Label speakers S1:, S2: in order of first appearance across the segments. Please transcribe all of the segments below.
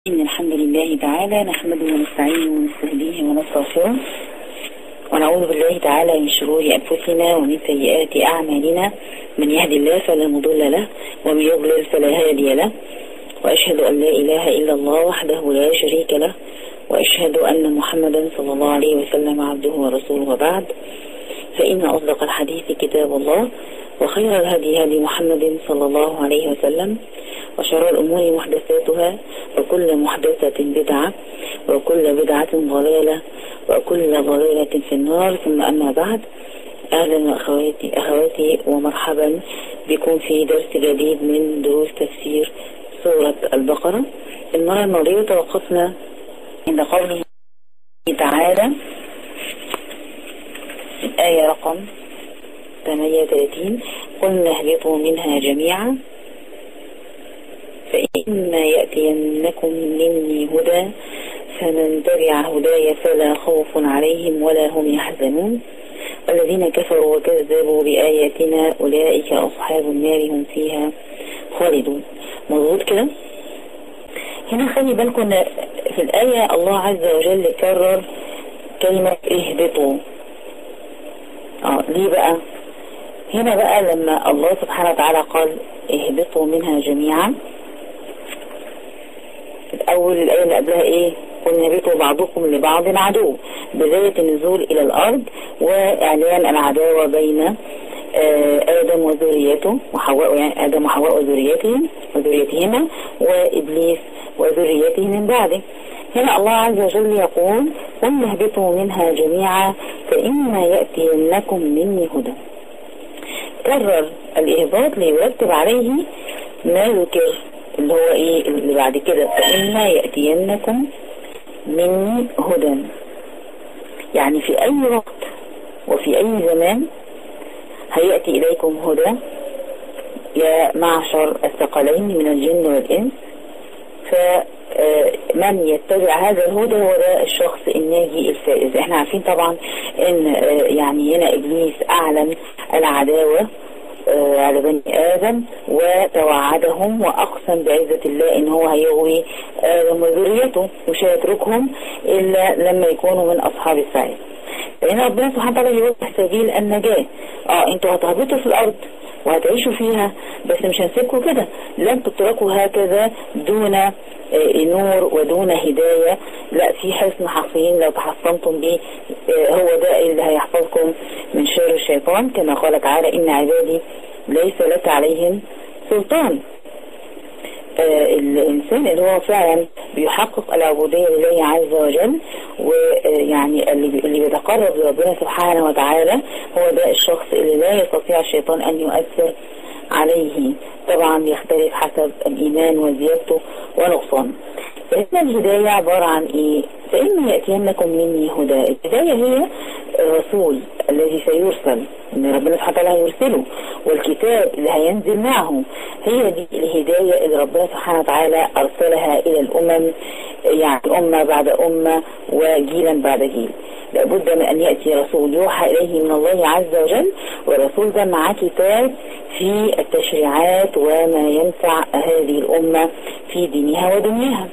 S1: إن الحمد لله تعالى نحمده ونستعينه ونستهديه ونستغفره ونعوذ بالله تعالى من شرور أنفسنا ومن سيئات أعمالنا من يهدي الله فلا مضل له ومن يضلل فلا هادي له وأشهد أن لا إله إلا الله وحده لا شريك له وأشهد أن محمدا صلى الله عليه وسلم عبده ورسوله وبعد فإن أصدق الحديث كتاب الله وخير الهدي هدي محمد صلى الله عليه وسلم وشر الأمور محدثاتها وكل محدثة بدعة وكل بدعة ضلالة وكل ضلالة في النار ثم أما بعد أهلا أخواتي, أخواتي ومرحبا بكم في درس جديد من دروس تفسير سورة البقرة المرة الماضية توقفنا عند قوله تعالى الآية رقم 38 قلنا اهبطوا منها جميعا فإما يأتينكم مني هدى فمن تبع هداي فلا خوف عليهم ولا هم يحزنون والذين كفروا وكذبوا بآياتنا أولئك أصحاب النار هم فيها خالدون مظبوط كده هنا خلي بالكم في الآية الله عز وجل كرر كلمة اهبطوا اه ليه بقى هنا بقى لما الله سبحانه وتعالى قال اهبطوا منها جميعا الأول الآية اللي قبلها إيه قل نبيتوا بعضكم لبعض عدو بداية النزول إلى الأرض وإعلان العداوة بين آدم وذريته وحواء يعني آدم وحواء وذريتهم وذريتهما وإبليس وذريته من بعده هنا الله عز وجل يقول قل اهبطوا منها جميعا فإما يأتينكم مني هدى كرر الإهباط ليرتب عليه ما ذكر اللي هو ايه اللي بعد كده فإما يأتينكم مني هدى يعني في أي وقت وفي أي زمان هيأتي إليكم هدى يا معشر الثقلين من الجن والإنس فمن يتبع هذا الهدى هو ده الشخص الناجي الفائز احنا عارفين طبعا ان يعني هنا إبليس أعلن العداوة على بني آدم وتوعدهم وأقسم بعزة الله إن هو هيغوي آدم وذريته مش هيتركهم إلا لما يكونوا من أصحاب السعير فهنا ربنا سبحانه وتعالى يوضح سبيل النجاة اه انتوا هتهبطوا في الأرض وهتعيشوا فيها بس مش هنسيبكم كده لن تتركوا هكذا دون نور ودون هداية لا في حسن حصين لو تحصنتم به هو ده اللي هيحفظكم من شر الشيطان كما قال تعالى إن عبادي ليس لك عليهم سلطان الإنسان اللي هو فعلا بيحقق العبودية لله عز وجل ويعني اللي بيتقرب لربنا سبحانه وتعالى هو ده الشخص اللي لا يستطيع الشيطان أن يؤثر عليه طبعا يختلف حسب الإيمان وزيادته ونقصانه فإن الهداية عبارة عن إيه فإن يأتينكم مني هدى الهداية هي الرسول الذي سيرسل ان ربنا سبحانه وتعالى هيرسله والكتاب اللي هينزل معه هي دي الهداية اللي ربنا سبحانه وتعالى أرسلها إلى الأمم يعني أمة بعد أمة وجيلا بعد جيل لابد من أن يأتي رسول يوحى إليه من الله عز وجل والرسول ده معاه كتاب في التشريعات وما ينفع هذه الأمة في دينها ودنياها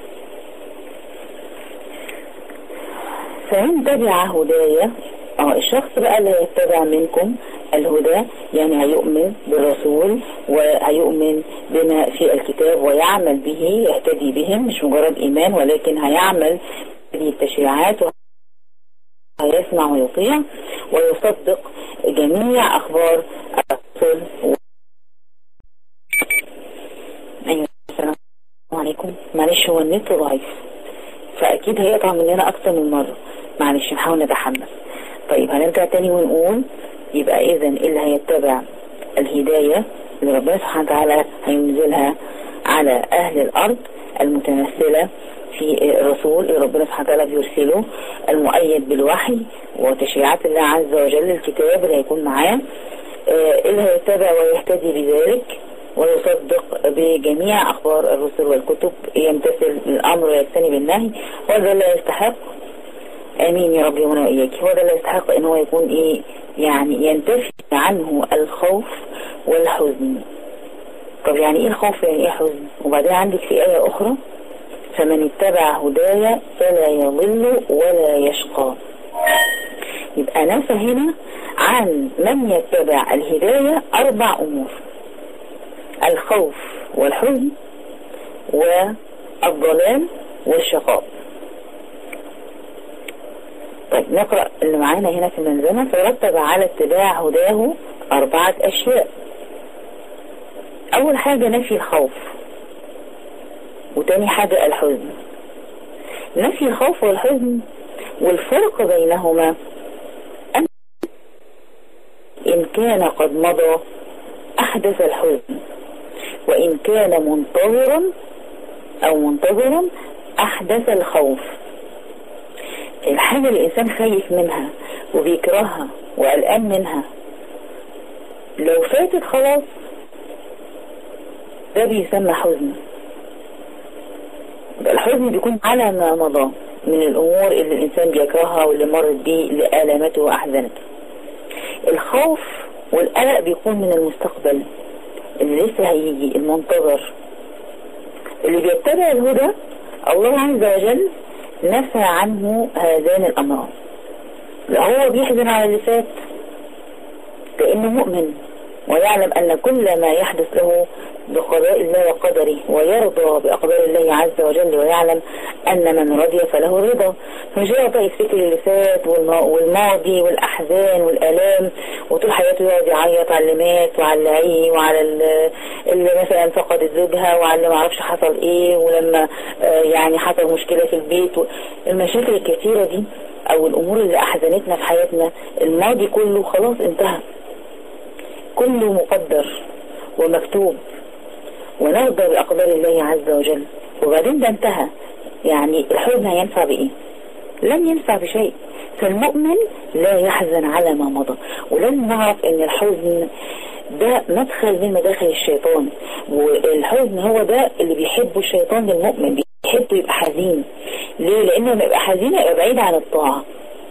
S1: فمن تبع هدايا اه الشخص بقى اللي يتبع منكم الهدى يعني هيؤمن بالرسول وهيؤمن بما في الكتاب ويعمل به يهتدي بهم مش مجرد إيمان ولكن هيعمل هذه التشريعات وهيسمع ويطيع ويصدق جميع أخبار الرسول أيوة السلام عليكم معلش هو النت ضعيف فأكيد هيقطع مننا أكثر من مرة معلش نحاول نتحمل طيب هنرجع تاني ونقول يبقى إذا اللي هيتبع الهداية اللي ربنا سبحانه وتعالى هينزلها على أهل الأرض المتمثلة في الرسول اللي ربنا سبحانه وتعالى بيرسله المؤيد بالوحي وتشريعات الله عز وجل الكتاب اللي هيكون معاه اللي هيتبع ويهتدي بذلك ويصدق بجميع أخبار الرسل والكتب يمتثل الأمر ويجتنب النهي وهذا لا يستحق امين يا رب وانا واياك هو ده اللي يستحق ان هو يكون ايه يعني ينتفي عنه الخوف والحزن طب يعني ايه الخوف يعني ايه حزن وبعدين عندك في آية أخرى فمن اتبع هدايا فلا يضل ولا يشقى يبقى نفى هنا عن من يتبع الهداية أربع أمور الخوف والحزن والضلال والشقاء طيب نقرأ اللي معانا هنا في المنزمة فرتب على اتباع هداه أربعة أشياء أول حاجة نفي الخوف وتاني حاجة الحزن نفي الخوف والحزن والفرق بينهما أن إن كان قد مضى أحدث الحزن وإن كان منتظرا أو منتظرا أحدث الخوف الحاجة اللي الإنسان خايف منها وبيكرهها وقلقان منها لو فاتت خلاص ده بيسمى حزن الحزن بيكون على ما مضى من الأمور اللي الإنسان بيكرهها واللي مرت بيه لآلامته وأحزنته الخوف والقلق بيكون من المستقبل اللي لسه هيجي المنتظر اللي بيتبع الهدى الله عز وجل نفى عنه هذان الأمران لا هو بيحزن على اللي فات لأنه مؤمن ويعلم أن كل ما يحدث له بقضاء الله وقدره ويرضى بأقدار الله عز وجل ويعلم أن من رضي فله رضا مش بقى يفتكر اللي فات والماضي والأحزان والآلام وطول حياته يقعد يعيط على اللي مات وعلى اللي عيه وعلى اللي مثلا فقدت زوجها وعلى اللي معرفش حصل ايه ولما يعني حصل مشكلة في البيت المشاكل الكثيرة دي او الامور اللي احزنتنا في حياتنا الماضي كله خلاص انتهى كله مقدر ومكتوب ونرضى بأقدار الله عز وجل وبعدين ده انتهى يعني الحزن هينفع بإيه لن ينفع بشيء فالمؤمن لا يحزن على ما مضى ولازم نعرف ان الحزن ده مدخل من مداخل الشيطان والحزن هو ده اللي بيحبه الشيطان للمؤمن بيحبه يبقى حزين ليه لانه لما يبقى حزين يبقى بعيد عن الطاعة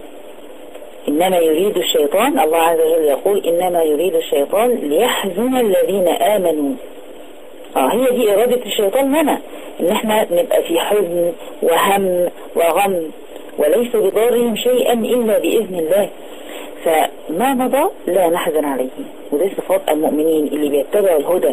S1: إنما يريد الشيطان الله عز وجل يقول إنما يريد الشيطان ليحزن الذين آمنوا اه هي دي إرادة الشيطان لنا إن احنا نبقى في حزن وهم وغم وليس بضارهم شيئا إلا بإذن الله فما مضى لا نحزن عليه وده صفات المؤمنين اللي بيتبعوا الهدى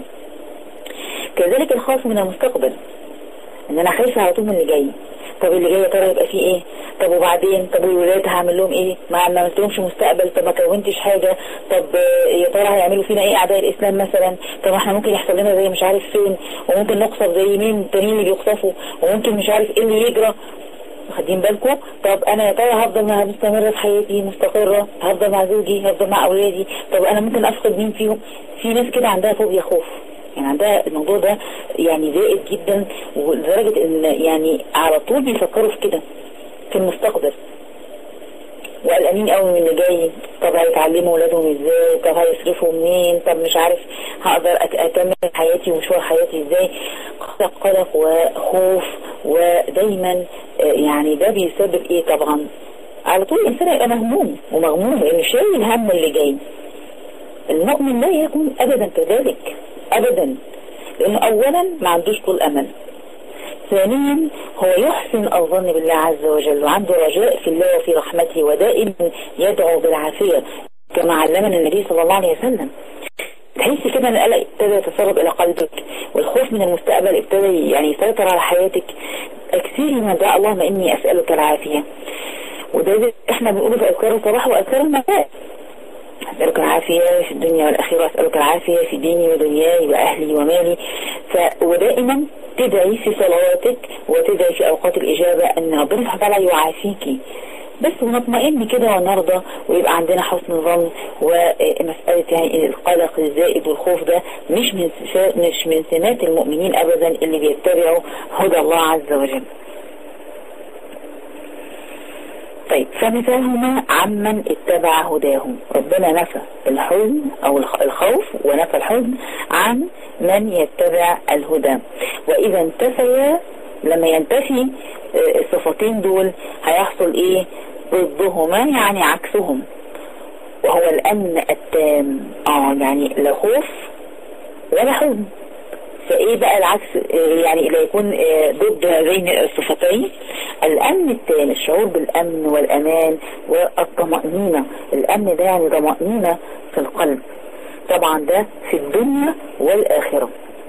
S1: كذلك الخوف من المستقبل ان انا خايفة على طول من اللي جاي طب اللي جاي ترى يبقى فيه ايه طب وبعدين طب والولاد هعمل لهم ايه ما عملتلهمش مستقبل طب ما كونتش حاجة طب يا ترى هيعملوا فينا ايه اعداء الاسلام مثلا طب احنا ممكن يحصل لنا زي مش عارف فين وممكن نقصف زي مين التانيين اللي بيقصفوا وممكن مش عارف ايه اللي يجرى واخدين بالكم طب انا يا ترى هفضل مستمرة في حياتي مستقرة هفضل مع زوجي هفضل مع اولادي طب انا ممكن افقد مين فيهم في ناس كده عندها فوبيا خوف يعني عندها الموضوع ده يعني زائد جدا ولدرجة ان يعني على طول بيفكروا في كده في المستقبل وقلقانين قوي من اللي جاي طب هيتعلموا ولادهم ازاي طب هيصرفوا منين طب مش عارف هقدر اكمل حياتي ومشوار حياتي ازاي قلق قلق وخوف ودايما يعني ده بيسبب ايه طبعا على طول الانسان يبقى مهموم ومغموم لانه شايل هم اللي جاي المؤمن لا يكون ابدا كذلك ابدا لانه اولا ما عندوش طول امل ثانيا هو يحسن الظن بالله عز وجل وعنده رجاء في الله وفي رحمته ودائما يدعو بالعافية كما علمنا النبي صلى الله عليه وسلم تحس كده ان القلق ابتدى يتسرب الى قلبك والخوف من المستقبل ابتدى يعني يسيطر على حياتك اكثري من دعاء اللهم اني اسألك العافية وده احنا بنقوله في اذكار الصباح واذكار المساء أسألك العافية في الدنيا والأخيرة أسألك العافية في ديني ودنياي وأهلي ومالي ف... ودائما تدعي في صلواتك وتدعي في أوقات الإجابة أن ربنا سبحانه وتعالى يعافيكي بس ونطمئن كده ونرضى ويبقى عندنا حسن ظن ومسألة يعني القلق الزائد والخوف ده مش من مش من سمات المؤمنين أبدا اللي بيتبعوا هدى الله عز وجل طيب فمثالهما عمن اتبع هداهم ربنا نفى الحزن او الخوف ونفى الحزن عن من يتبع الهدى واذا انتفيا لما ينتفي الصفتين دول هيحصل ايه ضدهما يعني عكسهم وهو الامن التام اه يعني لا خوف ولا حزن ف فايه بقى العكس يعني لا يكون ضد هذين الصفتين الامن التام الشعور بالامن والامان والطمأنينة الامن ده يعني طمأنينة في القلب طبعا ده في الدنيا والاخرة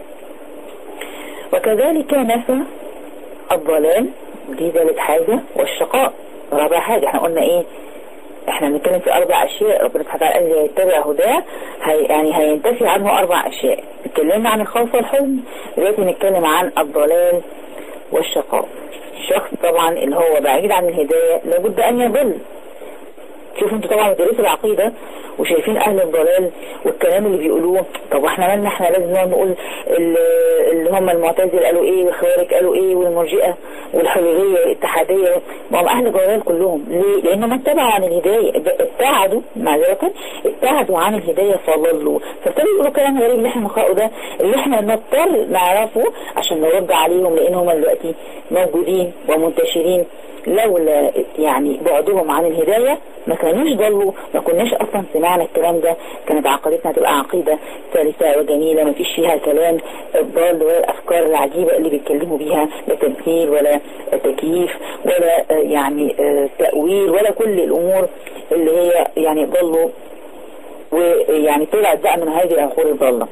S1: وكذلك نفى الضلال دي ثالث حاجة والشقاء رابع حاجة احنا قلنا ايه احنا بنتكلم في اربع اشياء ربنا سبحانه وتعالى قال يتبع هداه هي يعني هينتفي عنه اربع اشياء اتكلمنا عن الخوف والحزن دلوقتي نتكلم عن الضلال والشقاء الشخص طبعا اللي هو بعيد عن الهداية لابد ان يضل شوفوا انتوا طبعا بتدرسوا العقيدة وشايفين اهل الضلال والكلام اللي بيقولوه طب احنا مالنا احنا لازم نقعد نقول اللي هم المعتزل قالوا ايه والخوارج قالوا ايه والمرجئة والحلولية والاتحادية ما هم اهل الضلال كلهم ليه لانهم اتبعوا عن الهداية ابتعدوا معذرة ابتعدوا عن الهداية فضلوا فابتدوا يقولوا كلام غريب اللي احنا نقرأه ده اللي احنا نضطر نعرفه عشان نرد عليهم لان هم دلوقتي موجودين ومنتشرين لولا يعني بعدهم عن الهداية ما كانوش ضلوا ما كناش اصلا سمعنا الكلام ده كانت عقيدتنا تبقى عقيدة ثالثة وجميلة ما فيش فيها كلام الضال ولا الافكار العجيبة اللي بيتكلموا بيها لا تمثيل ولا تكييف ولا يعني تأويل ولا كل الامور اللي هي يعني ضلوا ويعني طلعت بقى من هذه العقول الضالة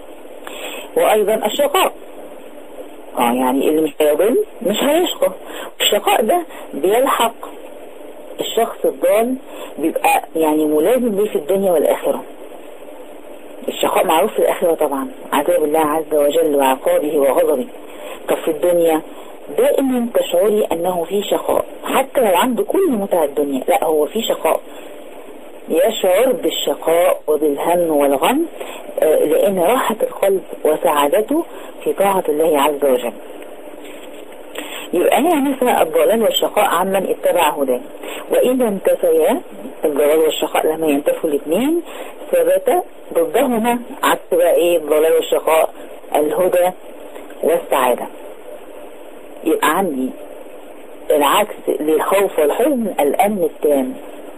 S1: وايضا الشقاء اه يعني اللي مش هيضل مش هيشقى الشقاء ده بيلحق الشخص الضال بيبقى يعني ملازم ليه في الدنيا والآخرة الشقاء معروف في الآخرة طبعا عذاب الله عز وجل وعقابه وغضبه طب في الدنيا دائما تشعري أنه في شقاء حتى لو عنده كل متع الدنيا لا هو في شقاء يشعر بالشقاء وبالهم والغم لأن راحة القلب وسعادته في طاعة الله عز وجل يبقى هي نفى الضلال والشقاء عمن اتبع هداه وإذا انتفيا الضلال والشقاء لما ينتفوا الاثنين ثبت ضدهما عكس بقى ايه الضلال والشقاء الهدى والسعادة يبقى عندي العكس للخوف والحزن الأمن التام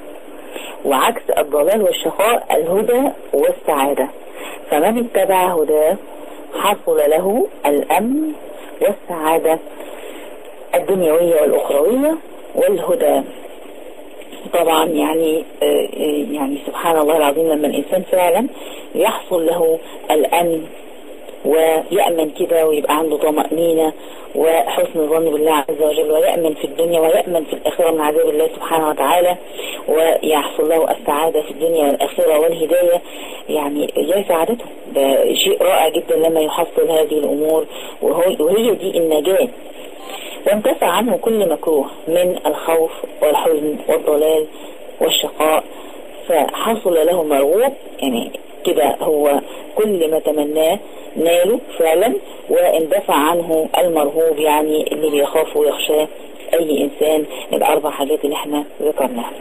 S1: وعكس الضلال والشقاء الهدى والسعادة فمن اتبع هداه حصل له الأمن والسعادة الدنيوية والأخروية والهدى طبعا يعني يعني سبحان الله العظيم لما الإنسان فعلا يحصل له الأمن ويأمن كده ويبقى عنده طمأنينة وحسن ظن بالله عز وجل ويأمن في الدنيا ويأمن في الآخرة من عذاب الله سبحانه وتعالى ويحصل له السعادة في الدنيا والآخرة والهداية يعني زي سعادته ده شيء رائع جدا لما يحصل هذه الأمور وهي دي النجاة وانتفع عنه كل مكروه من الخوف والحزن والضلال والشقاء فحصل له مرغوب يعني كده هو كل ما تمناه ناله فعلا واندفع عنه المرهوب يعني اللي بيخاف ويخشاه اي انسان الاربع حاجات اللي احنا ذكرناها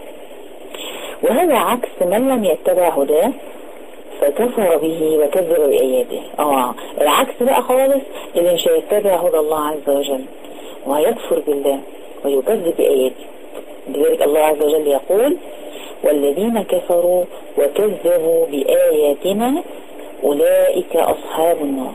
S1: وهذا عكس من لم يتبع هداه فكفر به وكذب بآياته اه العكس بقى خالص اللي مش هيتبع هدى الله عز وجل وهيكفر بالله ويكذب بآياته لذلك الله عز وجل يقول والذين كفروا وكذبوا بآياتنا أولئك أصحاب النار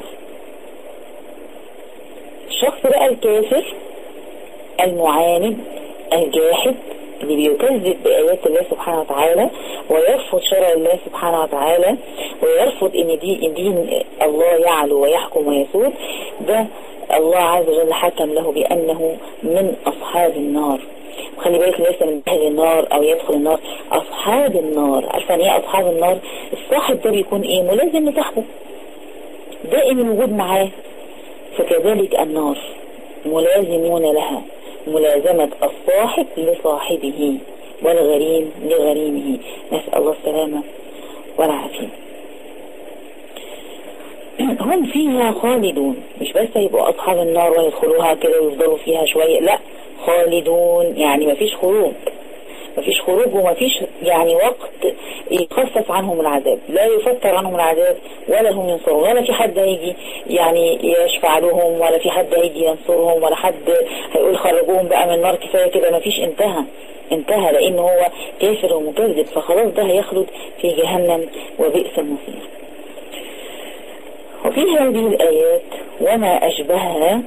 S1: الشخص بقى الكافر المعاند الجاحد اللي بيكذب بآيات الله سبحانه وتعالى ويرفض شرع الله سبحانه وتعالى ويرفض ان دي دين الله يعلو ويحكم ويسود ده الله عز وجل حكم له بأنه من أصحاب النار خلي بالك ليس من أهل النار أو يدخل النار أصحاب النار عارفة ايه أصحاب النار الصاحب ده بيكون إيه ملازم لصاحبه دائم الوجود معاه فكذلك النار ملازمون لها ملازمة الصاحب لصاحبه والغريم لغريمه نسأل الله السلامة والعافية هم فيها خالدون مش بس يبقوا أصحاب النار ويدخلوها كده ويفضلوا فيها شوية لا خالدون يعني مفيش خروج مفيش خروج ومفيش يعني وقت يخفف عنهم العذاب لا يفتر عنهم العذاب ولا هم ينصرون ولا في حد هيجي يعني يشفع لهم ولا في حد هيجي ينصرهم ولا حد هيقول خرجوهم بقى من النار كفاية كده مفيش انتهى انتهى لان هو كافر ومكذب فخلاص ده هيخلد في جهنم وبئس المصير وفي هذه الآيات وما أشبهها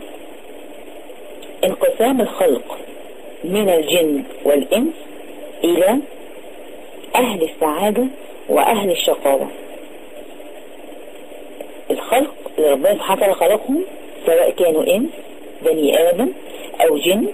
S1: انقسام الخلق من الجن والإنس إلى أهل السعادة وأهل الشقاوة الخلق اللي ربنا سبحانه وتعالى خلقهم سواء كانوا إنس بني آدم أو جن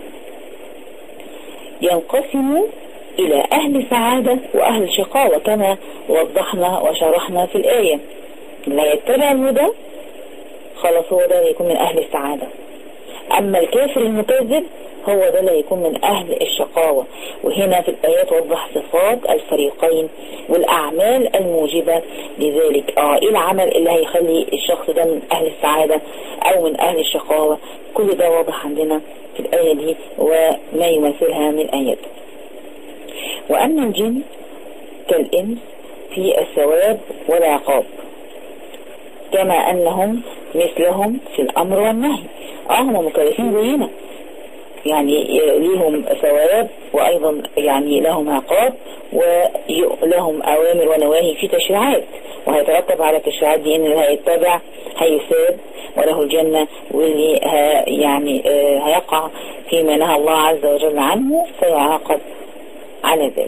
S1: ينقسموا إلى أهل سعادة وأهل شقاوة كما وضحنا وشرحنا في الآية لا يتبع الهدى خلاص هو ده يكون من أهل السعادة أما الكافر المكذب هو ده اللي هيكون من أهل الشقاوة وهنا في الآيات وضح صفات الفريقين والأعمال الموجبة لذلك آه إيه العمل اللي هيخلي الشخص ده من أهل السعادة أو من أهل الشقاوة كل ده واضح عندنا في الآية دي وما يمثلها من آيات وأما الجن كالإنس في الثواب والعقاب كما أنهم مثلهم في الأمر والنهي اه هم مكلفين زينا يعني ليهم ثواب وأيضا يعني لهم عقاب ولهم أوامر ونواهي في تشريعات وهيترتب على التشريعات دي إن اللي هيتبع هيثاب وله الجنة واللي يعني هيقع فيما نهى الله عز وجل عنه سيعاقب على ذلك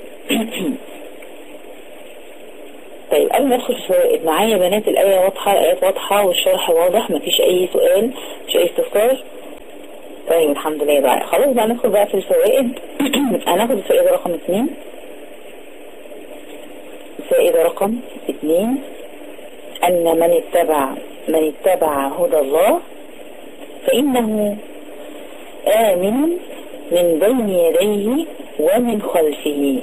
S1: طيب قبل ما ندخل في الفوائد معايا بنات الآية واضحة الآيات واضحة والشرح واضح مفيش أي سؤال مفيش أي استفسار طيب الحمد لله بقى خلاص بقى ندخل بقى في الفوائد هناخد الفائدة رقم اثنين الفائدة رقم اثنين أن من اتبع من اتبع هدى الله فإنه آمن من بين يديه ومن خلفه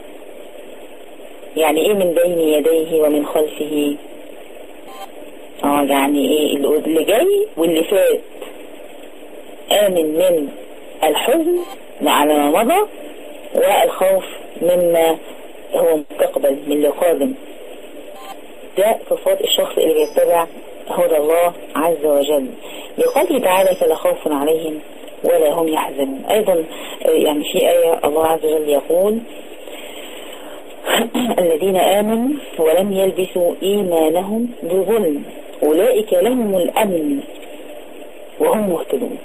S1: يعني ايه من بين يديه ومن خلفه اه يعني ايه اللي جاي واللي فات آمن من الحزن على ما مضى والخوف مما هو مستقبل من اللي قادم ده صفات الشخص اللي بيتبع هدى الله عز وجل لقوله تعالى فلا خوف عليهم ولا هم يحزنون أيضا يعني في آية الله عز وجل يقول الذين آمنوا ولم يلبسوا إيمانهم بظلم أولئك لهم الأمن وهم مهتدون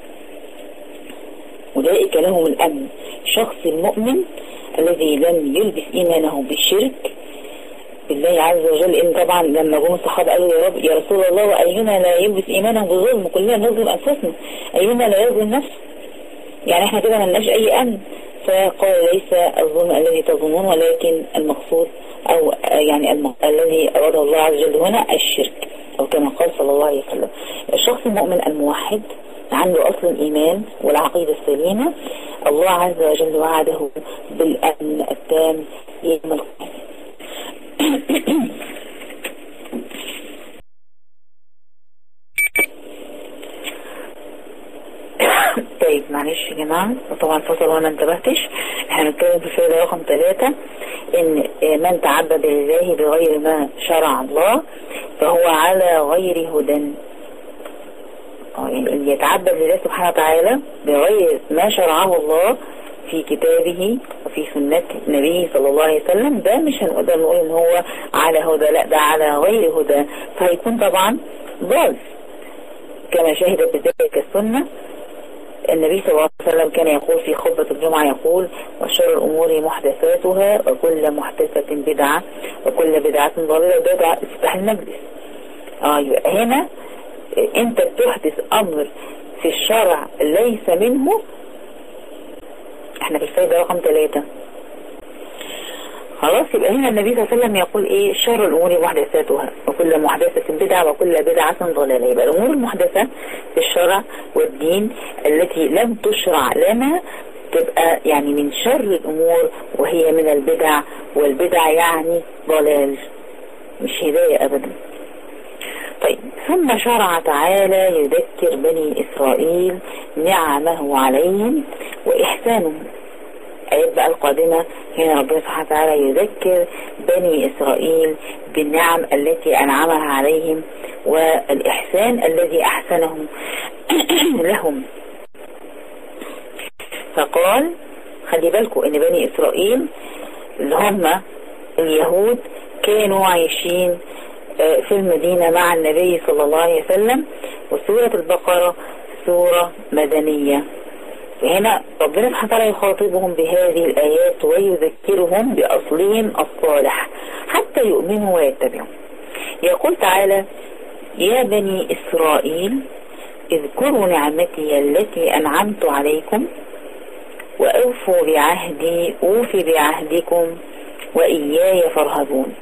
S1: أولئك لهم الأمن شخص المؤمن الذي لم يلبس إيمانه بالشرك بالله عز وجل إن طبعا لما جم الصحابة قالوا يا رب يا رسول الله وأينا لا يلبس إيمانه بظلم كلنا نظلم أنفسنا أينا لا يظلم نفسه يعني احنا كده ملناش أي أمن فقال ليس الظلم الذي تظنون ولكن المقصود أو يعني الم... الذي أراده الله عز وجل هنا الشرك أو كما قال صلى الله عليه وسلم الشخص المؤمن الموحد عنده أصل الإيمان والعقيدة السليمة الله عز وجل وعده بالأمن التام يوم القيامة طيب معلش يا جماعة وطبعا فصل وانا انتبهتش احنا هنتكلم في الفائدة رقم ثلاثة ان من تعبد لله بغير ما شرع الله فهو على غير هدى يعني اللي يتعبد لله سبحانه وتعالى بغير ما شرعه الله في كتابه وفي سنة نبيه صلى الله عليه وسلم ده مش هنقدر نقول ان هو على هدى لا ده على غير هدى فهيكون طبعا ضال كما شهدت بذلك السنة النبي صلى الله عليه وسلم كان يقول في خطبة الجمعة يقول وشر الأمور محدثاتها وكل محدثة بدعة وكل بدعة ضلالة بدعة افتح المجلس آه هنا انت بتحدث امر في الشرع ليس منه احنا في الفايدة رقم ثلاثة خلاص يبقى هنا النبي صلى الله عليه وسلم يقول ايه شر الامور محدثاتها وكل محدثة بدعة وكل بدعة ضلالة يبقى الامور المحدثة في الشرع والدين التي لم تشرع لنا تبقى يعني من شر الامور وهي من البدع والبدع يعني ضلال مش هداية ابدا طيب ثم شرع تعالى يذكر بني إسرائيل نعمه عليهم وإحسانه آيات بقى القادمة هنا ربنا سبحانه وتعالى يذكر بني إسرائيل بالنعم التي أنعمها عليهم والإحسان الذي أحسنه لهم فقال خلي بالكم ان بني إسرائيل اللي هم اليهود كانوا عايشين في المدينة مع النبي صلى الله عليه وسلم وسورة البقرة سورة مدنية هنا ربنا سبحانه وتعالى يخاطبهم بهذه الآيات ويذكرهم بأصلهم الصالح حتى يؤمنوا ويتبعوا يقول تعالى يا بني إسرائيل اذكروا نعمتي التي أنعمت عليكم وأوفوا بعهدي أوف بعهدكم وإياي فارهبون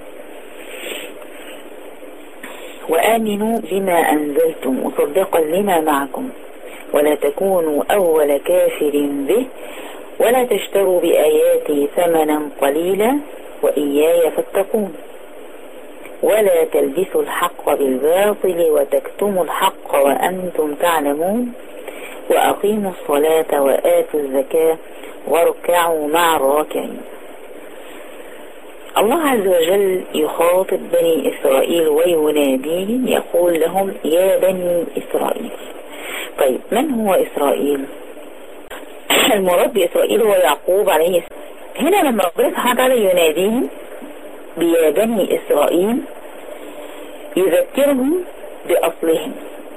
S1: وآمنوا بما أنزلتم مصدقا لما معكم ولا تكونوا أول كافر به ولا تشتروا بآياتي ثمنا قليلا وإياي فاتقون ولا تلبسوا الحق بالباطل وتكتموا الحق وأنتم تعلمون وأقيموا الصلاة وآتوا الزكاة واركعوا مع الراكعين الله عز وجل يخاطب بني إسرائيل ويناديهم يقول لهم يا بني إسرائيل طيب من هو إسرائيل المراد بإسرائيل هو يعقوب عليه السلام هنا لما ربنا سبحانه وتعالى يناديهم بيا بني إسرائيل يذكرهم بأصلهم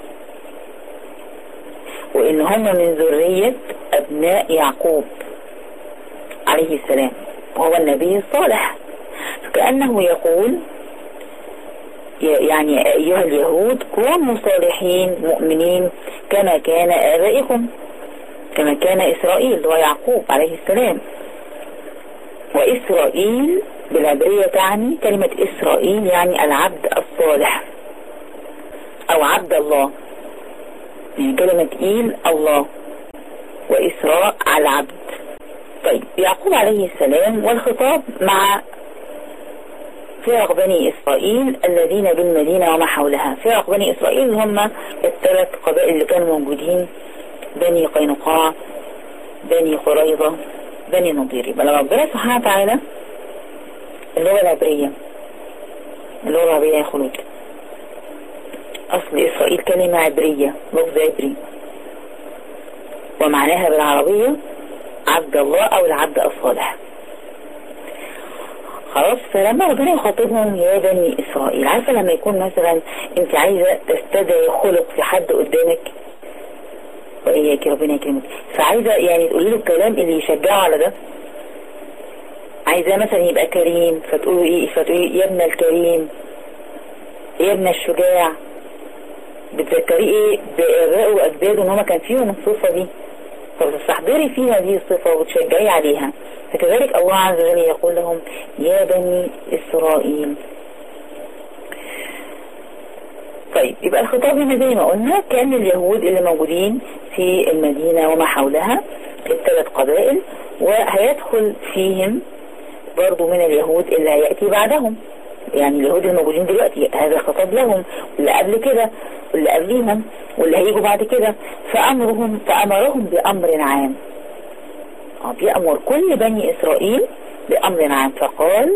S1: وإن هم من ذرية أبناء يعقوب عليه السلام وهو النبي الصالح كأنه يقول يعني أيها اليهود كونوا صالحين مؤمنين كما كان آبائكم كما كان إسرائيل ويعقوب عليه السلام وإسرائيل بالعبرية تعني كلمة إسرائيل يعني العبد الصالح أو عبد الله يعني كلمة إيل الله وإسراء على العبد طيب يعقوب عليه السلام والخطاب مع فرق بني إسرائيل الذين بالمدينة وما حولها فرق بني إسرائيل هم الثلاث قبائل اللي كانوا موجودين بني قينقاع بني قريظة بني نضير يبقى لما ربنا سبحانه وتعالى اللغة العبرية اللغة العبرية يا خلود أصل إسرائيل كلمة عبرية لفظ عبري ومعناها بالعربية عبد الله أو العبد الصالح خلاص فلما ربنا يخاطبهم يا بني إسرائيل عارفة لما يكون مثلا انت عايزة تستدعي خلق في حد قدامك وإياك ربنا يكرمك فعايزة يعني تقولي له الكلام اللي يشجعه على ده عايزاه مثلا يبقى كريم فتقولوا ايه فتقولي يا ابن الكريم يا ابن الشجاع بتذكريه ايه بآبائه وأجداده ان هما كان فيهم الصفة دي فبتستحضري فيها هذه الصفة وتشجعي عليها فكذلك الله عز وجل يقول لهم يا بني إسرائيل طيب يبقى الخطاب هنا زي ما قلنا كان اليهود اللي موجودين في المدينة وما حولها الثلاث قبائل وهيدخل فيهم برضو من اليهود اللي هيأتي بعدهم يعني اليهود الموجودين دلوقتي هذا الخطاب لهم واللي قبل كده واللي قبليهم واللي هيجوا بعد كده فأمرهم فأمرهم بأمر عام بيأمر كل بني إسرائيل بأمر عام فقال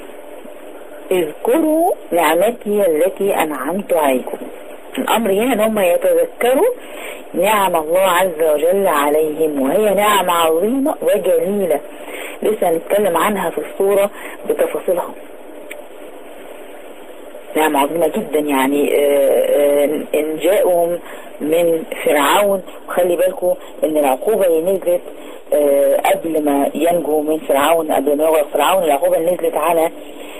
S1: اذكروا نعمتي التي أنعمت عليكم الأمر هنا ان هم يتذكروا نعم الله عز وجل عليهم وهي نعم عظيمة وجليلة لسه هنتكلم عنها في الصورة بتفاصيلها نعم عظيمة جدا يعني ان جاءهم من فرعون وخلي بالكم ان العقوبة اللي نزلت قبل ما ينجو من فرعون قبل ما يغرق فرعون العقوبة اللي نزلت على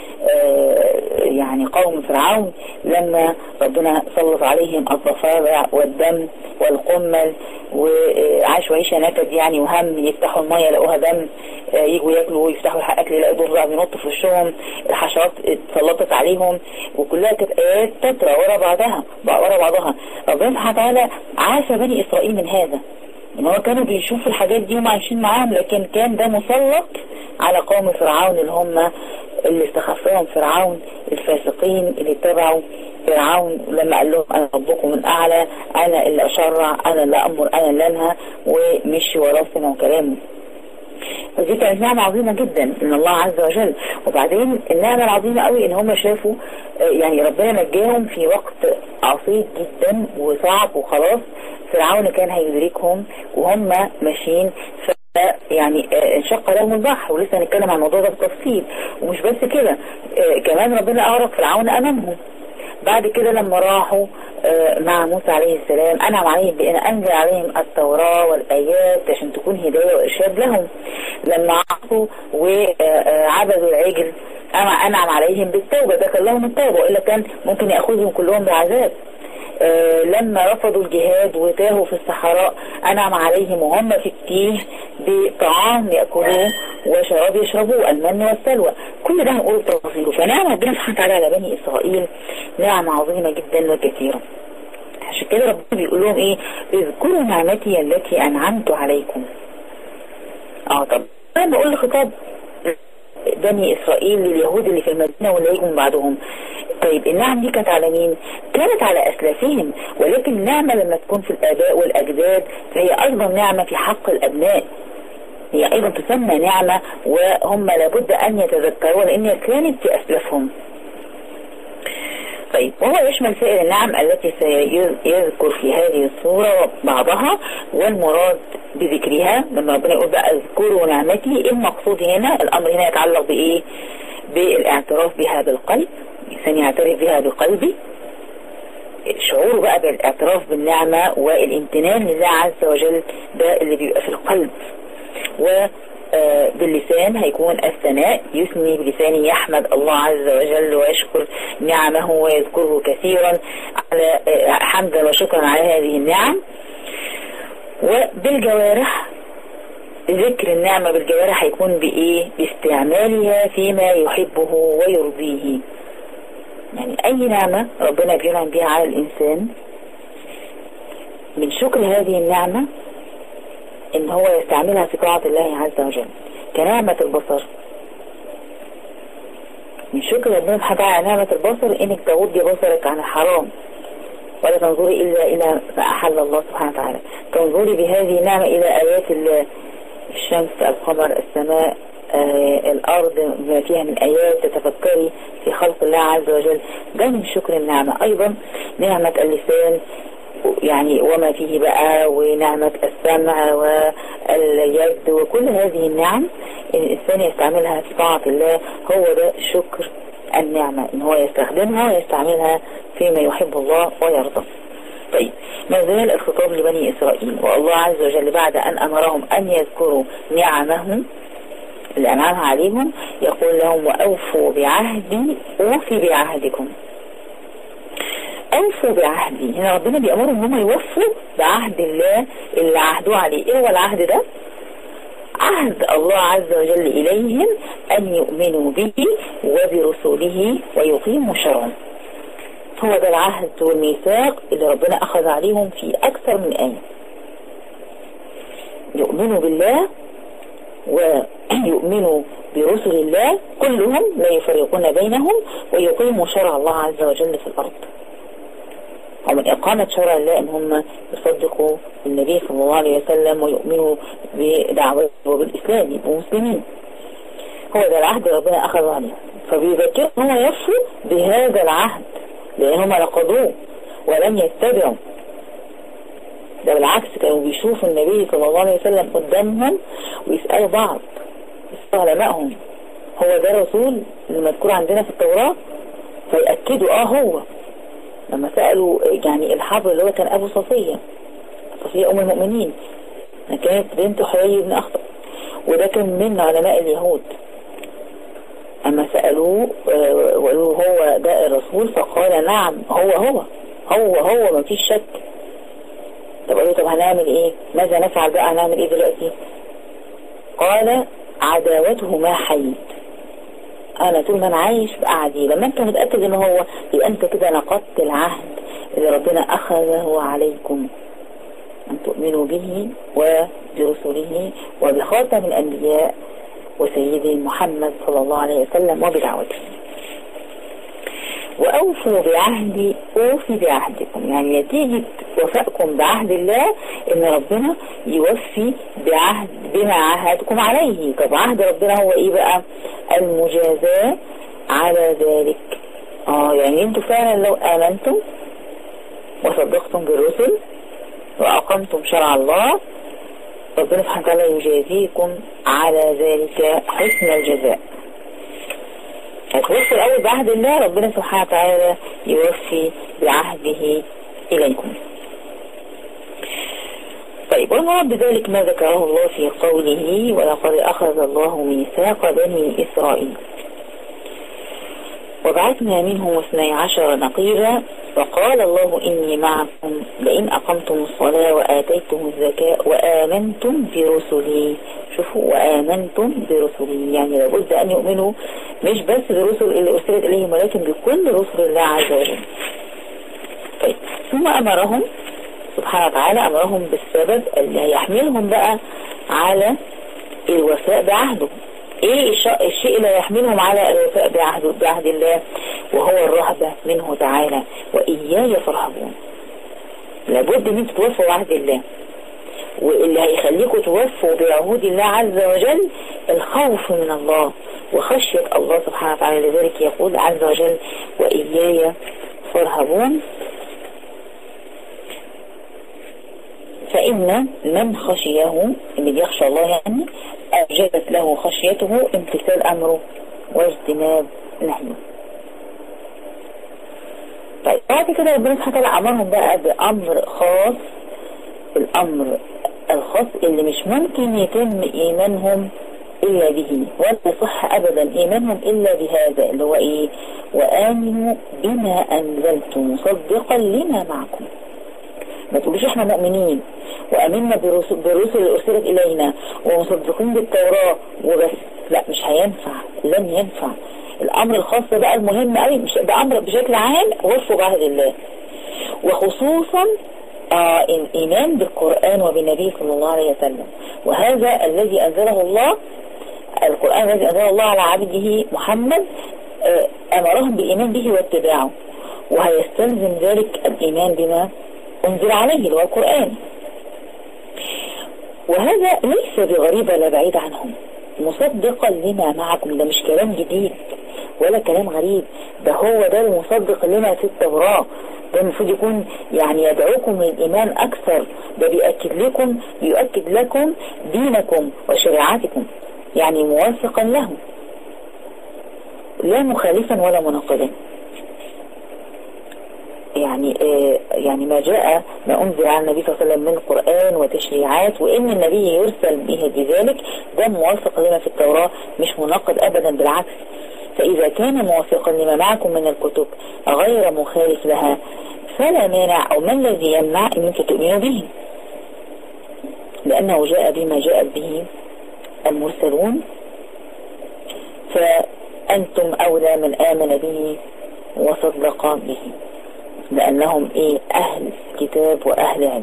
S1: يعني قوم فرعون لما ربنا سلط عليهم الضفادع والدم والقمل وعاشوا عيشة نكد يعني وهم يفتحوا المية لقوها دم يجوا ياكلوا ويفتحوا اكل يلاقوا ضفدع بينط في وشهم الحشرات اتسلطت عليهم وكلها كانت ايات تترى ورا بعضها ورا بعضها ربنا سبحانه وتعالى عاش بني اسرائيل من هذا ان هو كانوا بيشوفوا الحاجات دي وعايشين معاهم لكن كان ده مسلط على قوم فرعون اللي هم اللي استخفهم فرعون الفاسقين اللي اتبعوا فرعون لما قال لهم انا ربكم الاعلى انا اللي اشرع انا اللي امر انا اللي انهى ومشي وراه سمعوا كلامه ودي كانت نعمة عظيمة جدا من الله عز وجل وبعدين النعمة العظيمة قوي ان هم شافوا يعني ربنا نجاهم في وقت عصيب جدا وصعب وخلاص فرعون كان هيدركهم وهم ماشيين يعني انشق لهم البحر ولسه هنتكلم عن الموضوع ده بالتفصيل ومش بس كده كمان ربنا أغرق فرعون أمامهم بعد كده لما راحوا مع موسى عليه السلام أنعم عليهم بأن أنزل عليهم التوراة والآيات عشان تكون هداية وإرشاد لهم لما عصوا وعبدوا العجل أنعم عليهم بالتوبة ذكر لهم التوبة وإلا كان ممكن يأخذهم كلهم بعذاب آه لما رفضوا الجهاد وتاهوا في الصحراء أنعم عليهم وهم في التيه بطعام يأكلوه وشراب يشربوه المن والسلوى كل ده هنقول تفاصيله فنعم ربنا سبحانه وتعالى على بني إسرائيل نعمة عظيمة جدا وكثيرة عشان كده ربنا بيقول لهم ايه اذكروا نعمتي التي أنعمت عليكم اه طب انا بقول خطاب بني إسرائيل لليهود اللي في المدينة واللي يجوا من بعدهم طيب النعم دي كانت على مين كانت على أسلافهم ولكن النعمة لما تكون في الآباء والأجداد فهي أيضا نعمة في حق الأبناء هي أيضا تسمى نعمة وهم لابد أن يتذكروا لأن كانت في أسلافهم طيب وهو يشمل سائر النعم التي سيذكر في هذه الصورة بعضها والمراد بذكرها لما ربنا يقول بقى اذكروا نعمتي المقصود هنا الأمر هنا يتعلق بإيه بالاعتراف بها بالقلب الإنسان يعترف بها بقلبه شعوره بقى بالاعتراف بالنعمة والامتنان لله عز وجل ده اللي بيبقى في القلب و باللسان هيكون الثناء يثني بلسانه يحمد الله عز وجل ويشكر نعمه ويذكره كثيرا على حمدا وشكرا على هذه النعم وبالجوارح ذكر النعمة بالجوارح هيكون بإيه باستعمالها فيما يحبه ويرضيه يعني أي نعمة ربنا بينعم بها على الإنسان من شكر هذه النعمة ان هو يستعملها في طاعة الله عز وجل كنعمة البصر من شكر ربنا سبحانه على نعمة البصر انك تغضي بصرك عن الحرام ولا تنظري الا الى ما احل الله سبحانه وتعالى تنظري بهذه النعمة الى ايات الله الشمس القمر السماء آه الارض ما فيها من ايات تتفكري في خلق الله عز وجل ده من شكر النعمة ايضا نعمة اللسان يعني وما فيه بقى ونعمة السمع واليد وكل هذه النعم الإنسان يستعملها في طاعة الله هو ده شكر النعمة إن هو يستخدمها ويستعملها فيما يحب الله ويرضى طيب ما زال الخطاب لبني إسرائيل والله عز وجل بعد أن أمرهم أن يذكروا نعمه اللي أنعمها عليهم يقول لهم وأوفوا بعهدي أوفي بعهدكم أوفوا بعهدي هنا ربنا بيأمرهم هم يوفوا بعهد الله اللي عهدوا عليه ايه هو العهد ده عهد الله عز وجل إليهم أن يؤمنوا به وبرسوله ويقيموا شرعه هو ده العهد والميثاق اللي ربنا أخذ عليهم في أكثر من آية يؤمنوا بالله ويؤمنوا برسل الله كلهم لا يفرقون بينهم ويقيموا شرع الله عز وجل في الأرض ومن إقامة شرع الله إن هم يصدقوا النبي صلى الله عليه وسلم ويؤمنوا بدعوته وبالإسلام يبقوا مسلمين هو ده العهد ربنا أخذ عليه فبيذكرهم هم يفوا بهذا العهد لأن هم نقضوه ولم يتبعوا ده بالعكس كانوا بيشوفوا النبي صلى الله عليه وسلم قدامهم ويسألوا بعض يسألوا علمائهم هو ده رسول المذكور عندنا في التوراة فيأكدوا اه هو لما سألوا يعني الحبر اللي هو كان أبو صفية صفية أم المؤمنين كانت بنت حيي بن أخطب وده كان من علماء اليهود أما سألوه وقالوا هو ده الرسول فقال نعم هو هو هو هو ما فيش شك طب قالوا طب هنعمل ايه ماذا نفعل بقى هنعمل ايه دلوقتي قال عداوته ما حييت انا طول ما انا عايش بقعدي لما انت متأكد ان هو يبقى انت كده نقضت العهد اللي ربنا اخذه عليكم ان تؤمنوا به وبرسله وبخاتم الانبياء وسيدي محمد صلى الله عليه وسلم وبدعوته وأوفوا بعهدي أوفي بعهدكم يعني نتيجة وفائكم بعهد الله إن ربنا يوفي بعهد بما عاهدكم عليه طب عهد ربنا هو إيه بقى المجازاة على ذلك آه يعني انتوا فعلا لو آمنتم وصدقتم بالرسل وأقمتم شرع الله ربنا سبحانه وتعالى يجازيكم على ذلك حسن الجزاء هتوفوا الأول بعهد الله ربنا سبحانه وتعالى يوفي بعهده إليكم طيب والمراد بذلك ما ذكره الله في قوله ولقد أخذ الله ميثاق بني إسرائيل وبعثنا منهم اثني عشر نقيبا وقال الله إني معكم لئن أقمتم الصلاة وآتيتم الزكاة وآمنتم برسلي شوفوا وآمنتم برسلي يعني لابد أن يؤمنوا مش بس برسل اللي أرسلت إليهم ولكن بكل رسل الله عز وجل طيب ثم أمرهم سبحانه وتعالى أمرهم بالسبب اللي هيحملهم بقى على الوفاء بعهده ايه الشيء اللي يحملهم على الوفاء بعهد, بعهد الله وهو الرهبة منه تعالى وإياي فارهبون لابد ان انتوا توفوا بعهد الله واللي هيخليكم توفوا بعهود الله عز وجل الخوف من الله وخشية الله سبحانه وتعالى لذلك يقول عز وجل وإياي فارهبون فإن من خشيه اللي بيخشى الله يعني أوجبت له خشيته امتثال أمره واجتناب نهيه طيب بعد كده ربنا سبحانه وتعالى أمرهم بقى بأمر خاص الأمر الخاص اللي مش ممكن يتم إيمانهم إلا به ولا يصح أبدا إيمانهم إلا بهذا اللي هو إيه وآمنوا بما أنزلت مصدقا لما معكم ما تقولوش احنا مؤمنين وامنا بالرسل اللي ارسلت الينا ومصدقين بالتوراة وبس لا مش هينفع لن ينفع الامر الخاص بقى المهم قوي مش ده امر بشكل عام وفوا بعهد الله وخصوصا آه الايمان بالقرآن وبالنبي صلى الله عليه وسلم وهذا الذي انزله الله القرآن الذي انزله الله على عبده محمد آه امرهم بالايمان به واتباعه وهيستلزم ذلك الايمان بما انزل عليه اللي هو القرآن وهذا ليس بغريب ولا بعيد عنهم مصدقا لما معكم ده مش كلام جديد ولا كلام غريب ده هو ده المصدق لما في التوراة ده المفروض يكون يعني يدعوكم للإيمان أكثر ده بيأكد لكم يؤكد لكم دينكم وشريعتكم يعني موافقا له لا مخالفا ولا مناقضا يعني آه يعني ما جاء ما أنزل على النبي صلى الله عليه وسلم من القرآن وتشريعات وإن النبي يرسل به بذلك ده موافق لما في التوراة مش مناقض أبدا بالعكس فإذا كان موافقا لما معكم من الكتب غير مخالف لها فلا مانع أو ما الذي يمنع أن أنتم تؤمنوا به لأنه جاء بما جاء به المرسلون فأنتم أولى من آمن به وصدق به لأنهم إيه أهل كتاب وأهل علم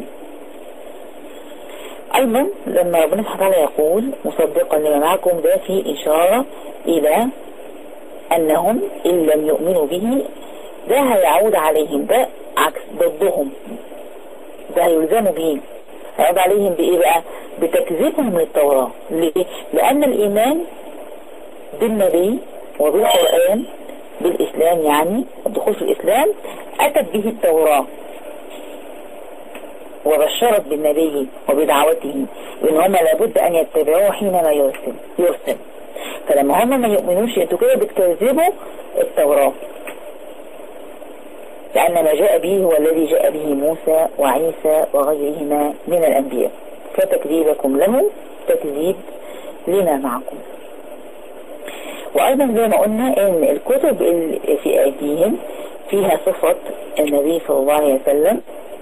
S1: أيضا لما ربنا سبحانه وتعالى يقول مصدقا لما معكم ده في إشارة إلى أنهم إن لم يؤمنوا به ده هيعود عليهم ده عكس ضدهم ده هيلزموا به هيعود عليهم بإيه بقى بتكذيبهم للتوراة ليه؟ لأن الإيمان بالنبي وبالقرآن بالإسلام يعني الدخول في الإسلام أتت به التوراة وبشرت بالنبي وبدعوته وإن هم لابد أن يتبعوه حينما يرسل يرسل فلما هم ما يؤمنوش انتوا كده بتكذبوا التوراة لأن ما جاء به هو الذي جاء به موسى وعيسى وغيرهما من الأنبياء فتكذيبكم له تكذيب لما معكم وأيضا زي ما قلنا ان الكتب اللي في أيديهم فيها صفة النبي صلى الله عليه وسلم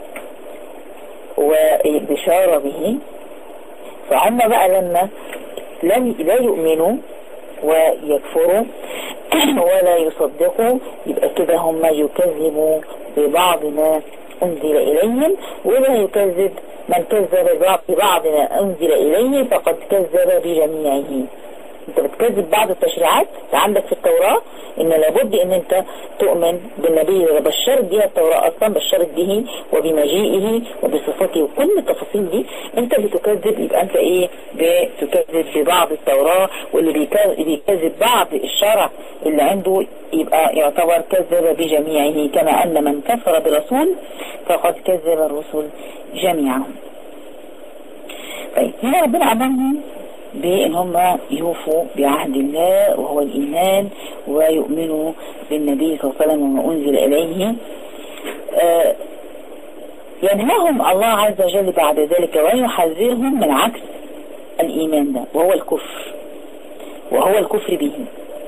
S1: وبشارة به فهم بقى لما لم لا يؤمنوا ويكفروا ولا يصدقوا يبقى كده هم يكذبوا ببعض ما أنزل إليهم ولا يكذب من كذب ببعض ما أنزل إليه فقد كذب بجميعه انت بتكذب بعض التشريعات عندك في التوراة ان لابد ان انت تؤمن بالنبي اللي بشرت بيها التوراة اصلا بشرت به وبمجيئه وبصفاته وكل التفاصيل دي انت بتكذب يبقى انت ايه بتكذب ببعض التوراة واللي بيكذب بعض الشرع اللي عنده يبقى يعتبر كذب بجميعه كما ان من كفر برسول فقد كذب الرسل جميعهم طيب هنا ربنا امرهم بان هم يوفوا بعهد الله وهو الايمان ويؤمنوا بالنبي صلى الله عليه وسلم وما انزل اليه آه ينهاهم الله عز وجل بعد ذلك ويحذرهم من عكس الايمان ده وهو الكفر وهو الكفر به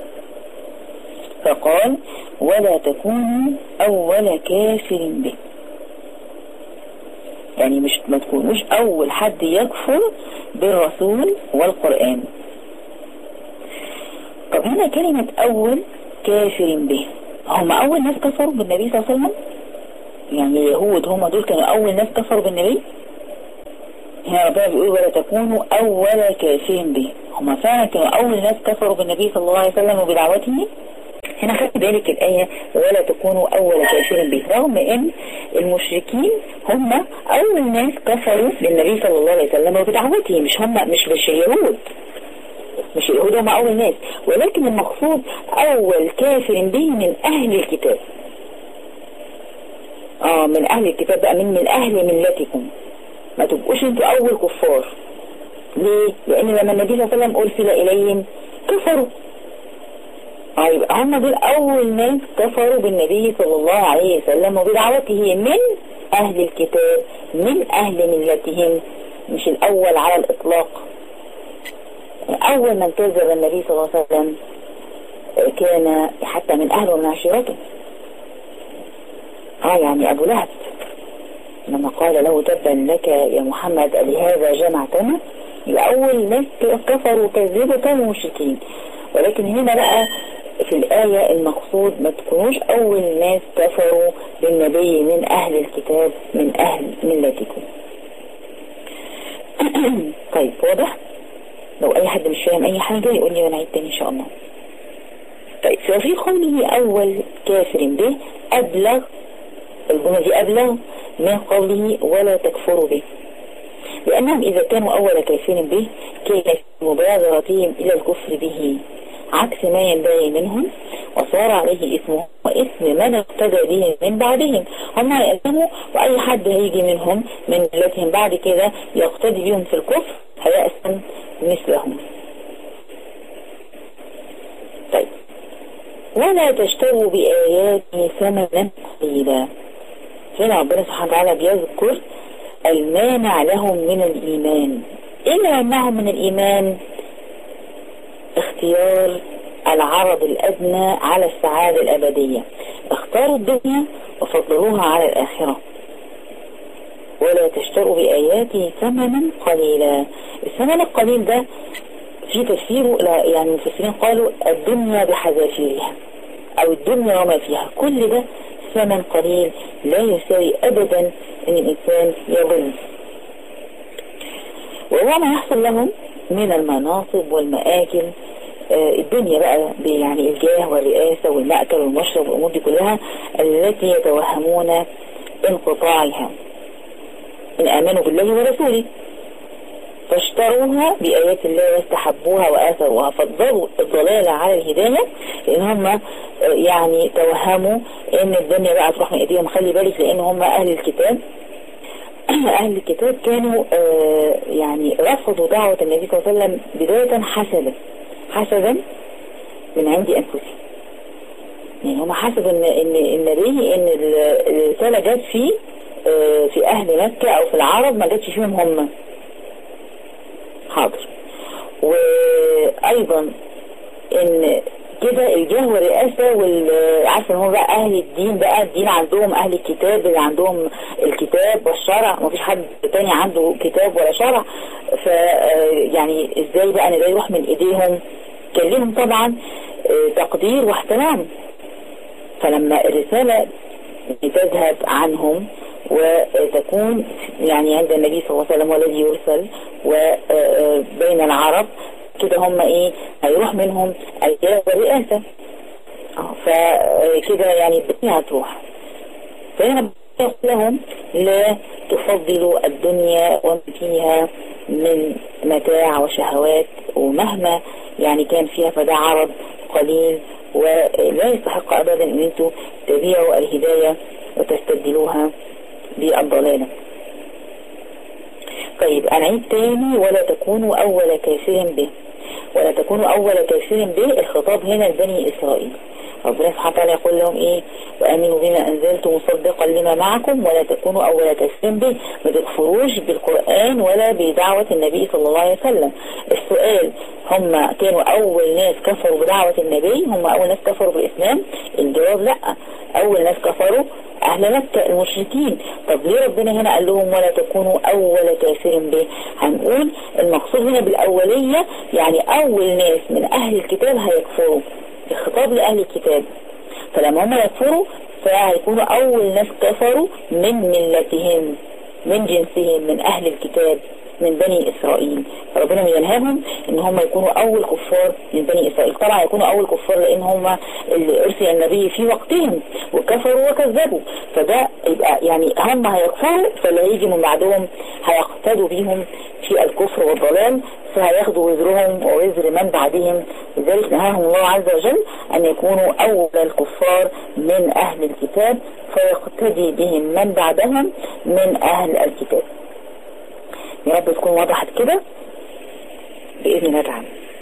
S1: فقال ولا تكونوا اول كافر به يعني مش ما تكونوش اول حد يكفر بالرسول والقرآن طب هنا كلمة اول كافر به هم اول ناس كفروا بالنبي صلى الله عليه وسلم يعني اليهود هم دول كانوا اول ناس كفروا بالنبي هنا ربنا بيقول ولا تكونوا اول كافر به هم فعلا كانوا اول ناس كفروا بالنبي صلى الله عليه وسلم وبدعوته هنا خدت بالك الآية ولا تكونوا أول كافر به رغم أن المشركين هم أول ناس كفروا بالنبي صلى الله عليه وسلم وبدعوته مش هم مش مش اليهود مش اليهود هم أول ناس ولكن المقصود أول كافر به من أهل الكتاب آه من أهل الكتاب بقى من من أهل ملتكم ما تبقوش انتوا أول كفار ليه؟ لأن لما النبي صلى الله عليه وسلم أرسل إليهم كفروا طيب هم دول أول ناس كفروا بالنبي صلى الله عليه وسلم وبدعوته من أهل الكتاب من أهل ملتهم مش الأول على الإطلاق أول من كذب النبي صلى الله عليه وسلم كان حتى من أهله ومن عشيرته آه يعني أبو لهب لما قال له تبا لك يا محمد لهذا جمعتنا الأول ناس كفروا وكذبوا كانوا مشركين ولكن هنا بقى في الآية المقصود ما تكونوش أول ناس كفروا بالنبي من أهل الكتاب من أهل ملتكم طيب واضح لو أي حد مش فاهم أي حاجة يقول لي ونعيد تاني إن شاء الله طيب ففي قوله أول كافر به أبلغ الجملة دي أبلغ من قوله ولا تكفروا به لأنهم إذا كانوا أول كافر به كان مبادرتهم إلى الكفر به عكس ما ينبغي منهم وصار عليه اسمه واسم من اقتدى به من بعدهم هم هيأثموا وأي حد هيجي منهم من ملتهم بعد كده يقتدي بهم في الكفر هيأثم مثلهم طيب ولا تشتروا بآياتي ثمنا قليلا هنا ربنا سبحانه وتعالى بيذكر المانع لهم من الإيمان إيه اللي يمنعهم من الإيمان اختيار العرض الأدنى على السعادة الأبدية اختاروا الدنيا وفضلوها على الآخرة ولا تشتروا بآياتي ثمنا قليلا الثمن القليل ده في تفسيره لا يعني المفسرين قالوا الدنيا بحذافيرها أو الدنيا وما فيها كل ده ثمن قليل لا يساوي أبدا أن الإنسان يظن وهو ما يحصل لهم من المناصب والمآكل الدنيا بقى يعني الجاه والرئاسة والمأكل والمشرب والأمور دي كلها التي يتوهمون انقطاعها إن آمنوا بالله ورسوله فاشتروها بآيات الله واستحبوها وآثروها فضلوا الضلالة على الهداية لأن هم يعني توهموا إن الدنيا بقى تروح من إيديهم خلي بالك لأن هم أهل الكتاب أهل الكتاب كانوا يعني رفضوا دعوة النبي صلى الله عليه وسلم بداية حسدا حسدا من عند أنفسهم يعني هم حسبوا ان ان النبي ان الرسالة جت في في اهل مكة او في العرب ما جاتش فيهم هم حاضر وايضا ان كده الجاه والرئاسة والعارف ان هم بقى اهل الدين بقى الدين عندهم اهل الكتاب اللي عندهم الكتاب والشرع مفيش حد تاني عنده كتاب ولا شرع ف يعني ازاي بقى ان ده يروح من ايديهم كان لهم طبعا تقدير واحترام فلما الرسالة تذهب عنهم وتكون يعني عند النبي صلى الله عليه وسلم والذي يرسل وبين العرب كده هم ايه هيروح منهم الجاه والرئاسة فكده يعني الدنيا هتروح فهنا لهم لا تفضلوا الدنيا وما فيها من متاع وشهوات ومهما يعني كان فيها فده عرض قليل ولا يستحق ابدا ان انتوا تبيعوا الهداية وتستبدلوها بالضلالة طيب أنعيد تاني ولا تكونوا أول كافر به ولا تكونوا أول كافر به الخطاب هنا لبني إسرائيل ربنا سبحانه وتعالى يقول لهم ايه وامنوا بما انزلت مصدقا لما معكم ولا تكونوا اول كافر به ما تكفروش بالقرآن ولا بدعوة النبي صلى الله عليه وسلم السؤال هم كانوا اول ناس كفروا بدعوة النبي هم اول ناس كفروا بالاسلام الجواب لا اول ناس كفروا اهل مكة المشركين طب ليه ربنا هنا قال لهم ولا تكونوا اول كافر به هنقول المقصود هنا بالاولية يعني اول ناس من اهل الكتاب هيكفروا الخطاب لأهل الكتاب فلما هم يكفروا فهيكونوا أول ناس كفروا من ملتهم من جنسهم من أهل الكتاب من بني إسرائيل فربنا بينهاهم ان هم يكونوا اول كفار من بني اسرائيل طبعا يكونوا اول كفار لان هم اللي ارسل النبي في وقتهم وكفروا وكذبوا فده يبقى يعني هم هيكفروا فاللي هيجي من بعدهم هيقتدوا بيهم في الكفر والضلال فهياخدوا وزرهم ووزر من بعدهم لذلك نهاهم الله عز وجل أن يكونوا أول الكفار من أهل الكتاب فيقتدي بهم من بعدهم من أهل الكتاب يا رب تكون وضحت كده بإذن الله تعالى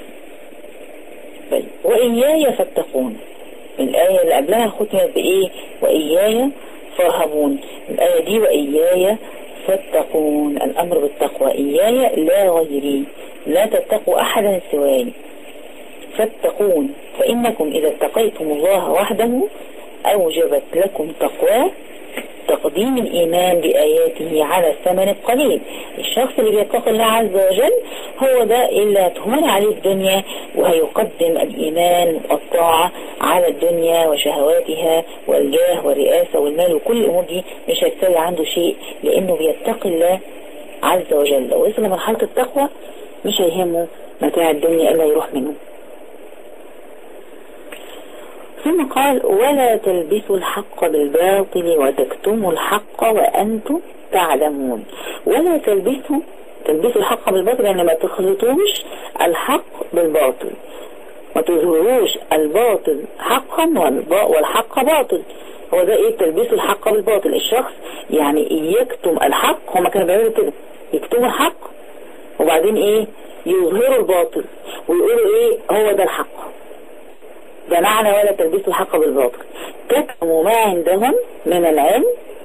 S1: طيب وإياي فاتقون الآية اللي قبلها ختمت بإيه وإياي فارهبون الآية دي وإياي فاتقون الأمر بالتقوى إياي لا غيري لا تتقوا أحدا سواي فاتقون فإنكم إذا اتقيتم الله وحده أوجبت لكم تقواه تقديم الإيمان بآياته على الثمن القليل الشخص اللي بيتقي الله عز وجل هو ده اللي هتهون عليه الدنيا وهيقدم الإيمان والطاعة على الدنيا وشهواتها والجاه والرئاسة والمال وكل الأمور دي مش هتسوي عنده شيء لأنه بيتقي الله عز وجل لو وصل لمرحلة التقوى مش هيهمه متاع الدنيا إلا يروح منه ثم قال ولا تلبسوا الحق بالباطل وتكتموا الحق وأنتم تعلمون ولا تلبسوا تلبسوا الحق بالباطل يعني ما تخلطوش الحق بالباطل ما تظهروش الباطل حقا والحق باطل هو ده ايه تلبسوا الحق بالباطل الشخص يعني يكتم الحق هما كانوا بيعملوا كده يكتموا الحق وبعدين ايه يظهروا الباطل ويقولوا ايه هو ده الحق ده معنى ولا تلبسوا الحق بالباطل كتموا ما عندهم من العلم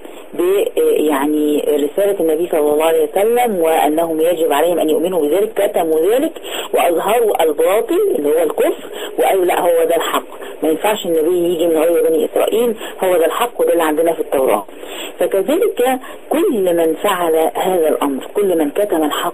S1: يعني رسالة النبي صلى الله عليه وسلم وأنهم يجب عليهم أن يؤمنوا بذلك كتموا ذلك وأظهروا الباطل اللي هو الكفر وقالوا لا هو ده الحق ما ينفعش النبي يجي من غير بني إسرائيل هو ده الحق وده اللي عندنا في التوراة فكذلك كل من فعل هذا الأمر كل من كتم الحق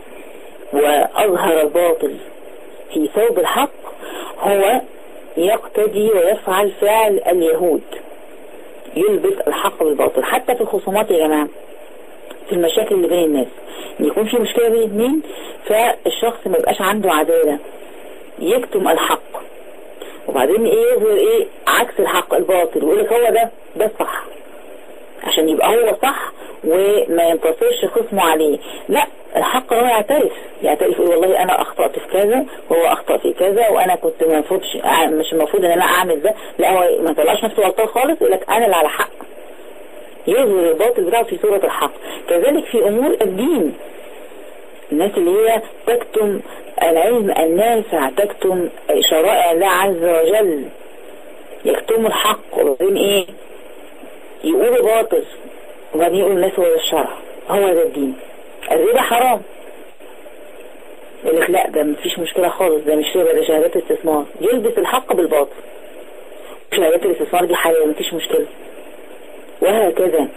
S1: وأظهر الباطل في ثوب الحق هو يقتدي ويفعل فعل اليهود يلبس الحق بالباطل حتى في الخصومات يا جماعة في المشاكل اللي بين الناس يكون في مشكلة بين اثنين فالشخص ما يبقاش عنده عدالة يكتم الحق وبعدين ايه يظهر ايه عكس الحق الباطل ويقول لك هو ده ده الصح عشان يبقى هو صح وما ينتصرش خصمه عليه لا الحق هو يعترف يعترف يقول والله انا اخطأت في كذا وهو اخطأ في كذا وانا كنت المفروض مش المفروض ان انا اعمل ده لا هو ما طلعش نفسه غلطان خالص يقول لك انا اللي على حق يظهر الباطل بتاعه في صورة الحق كذلك في امور الدين الناس اللي هي تكتم العلم النافع تكتم شرائع الله عز وجل يكتموا الحق وبعدين ايه يقولوا باطل وبعدين يقولوا الناس هو ده الشرع هو ده الدين الربا حرام يقول لك لا ده مفيش مشكلة خالص ده مش ربا ده شهادات استثمار يلبس الحق بالباطل شهادات الاستثمار دي حلال مفيش مشكلة وهكذا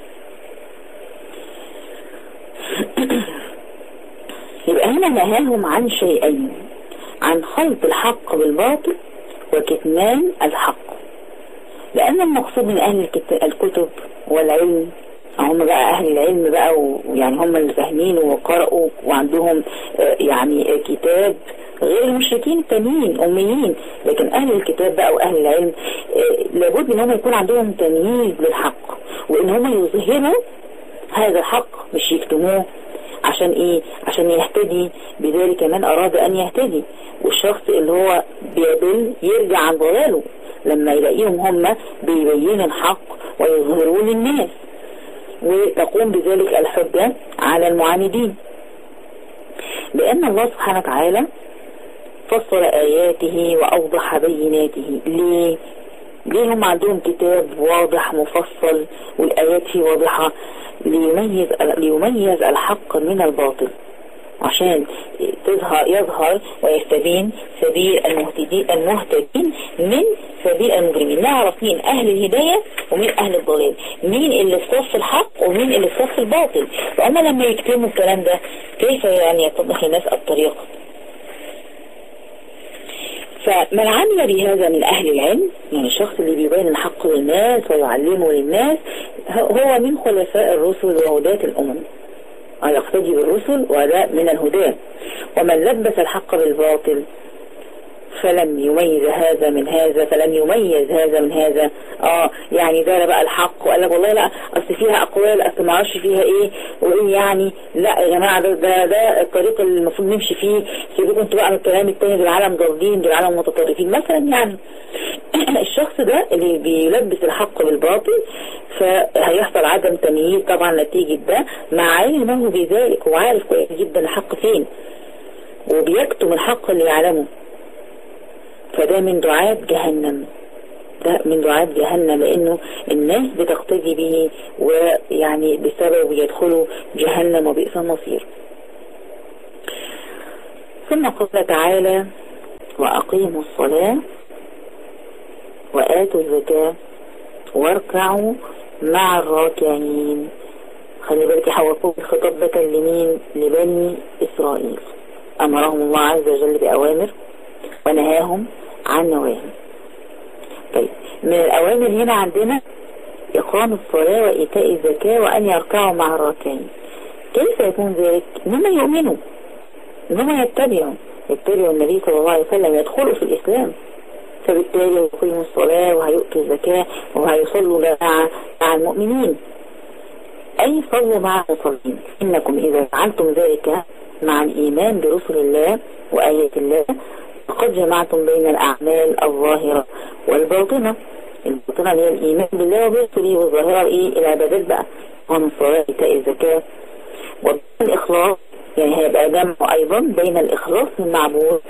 S1: يبقى هنا نهاهم عن شيئين عن خلط الحق بالباطل وكتمان الحق لأن المقصود من أهل الكتب والعلم هم بقى أهل العلم بقى ويعني هم اللي فاهمين وقرأوا وعندهم يعني كتاب غير المشركين التانيين أميين لكن أهل الكتاب بقى وأهل العلم لابد إن هم يكون عندهم تمييز للحق وإن هم يظهروا هذا الحق مش يكتموه عشان ايه عشان يهتدي بذلك من اراد ان يهتدي والشخص اللي هو بيضل يرجع عن ضلاله لما يلاقيهم هم بيبينوا الحق ويظهرون للناس وتقوم بذلك الحجة على المعاندين لأن الله سبحانه وتعالى فصل آياته وأوضح بيناته ليه؟ ليه هم عندهم كتاب واضح مفصل والآيات فيه واضحة ليميز, ليميز الحق من الباطل عشان تظهر يظهر ويستبين سبيل المهتدين المهتدين من سبيل المجرمين نعرف مين أهل الهداية ومين أهل الضلال مين اللي في صف الحق ومين اللي في صف الباطل فأما لما يكتموا الكلام ده كيف يعني يتضح للناس الطريق فمن عمل بهذا من أهل العلم يعني الشخص اللي بيبين الحق للناس ويعلمه للناس هو من خلفاء الرسل وهداة الأمم يقتدي بالرسل وده من الهداة ومن لبس الحق بالباطل فلم يميز هذا من هذا فلم يميز هذا من هذا اه يعني ده بقى الحق وقال لك والله لا اصل فيها اقوال اصل ما اعرفش فيها ايه وايه يعني لا يا جماعه ده ده, ده الطريق اللي المفروض نمشي فيه سيبكم انتوا بقى من الكلام التاني دول عالم ضالين دول عالم متطرفين مثلا يعني الشخص ده اللي بيلبس الحق بالباطل فهيحصل عدم تمييز طبعا نتيجة ده مع علمه بذلك هو عارف كويس جدا الحق فين وبيكتم الحق اللي يعلمه فده من دعاة جهنم ده من دعاة جهنم لأنه الناس بتقتدي به ويعني بسبب يدخلوا جهنم وبئس المصير ثم قال تعالى وأقيموا الصلاة وآتوا الزكاة واركعوا مع الراكعين خلي بالك يحولكم الخطاب ده كان لمين لبني إسرائيل أمرهم الله عز وجل بأوامر ونهاهم عن نواهي طيب من الأوامر هنا عندنا إقام الصلاة وإيتاء الزكاة وأن يركعوا مع الراكعين كيف يكون ذلك؟ إنما يؤمنوا إنما يتبعوا يتبعوا النبي صلى الله عليه وسلم يدخلوا في الإسلام فبالتالي يقيموا الصلاة وهيؤتوا الزكاة وهيصلوا مع مع المؤمنين أي صلوا مع المصلين إنكم إذا فعلتم ذلك مع الإيمان برسل الله وآيات الله فقد جمعتم بين الأعمال الظاهرة والباطنة الباطنة هي الإيمان بالله وبرسله والظاهرة إيه العبادات بقى ومن الصلاة إيتاء الزكاة وبين الإخلاص يعني هيبقى جمع أيضا بين الإخلاص للمعبود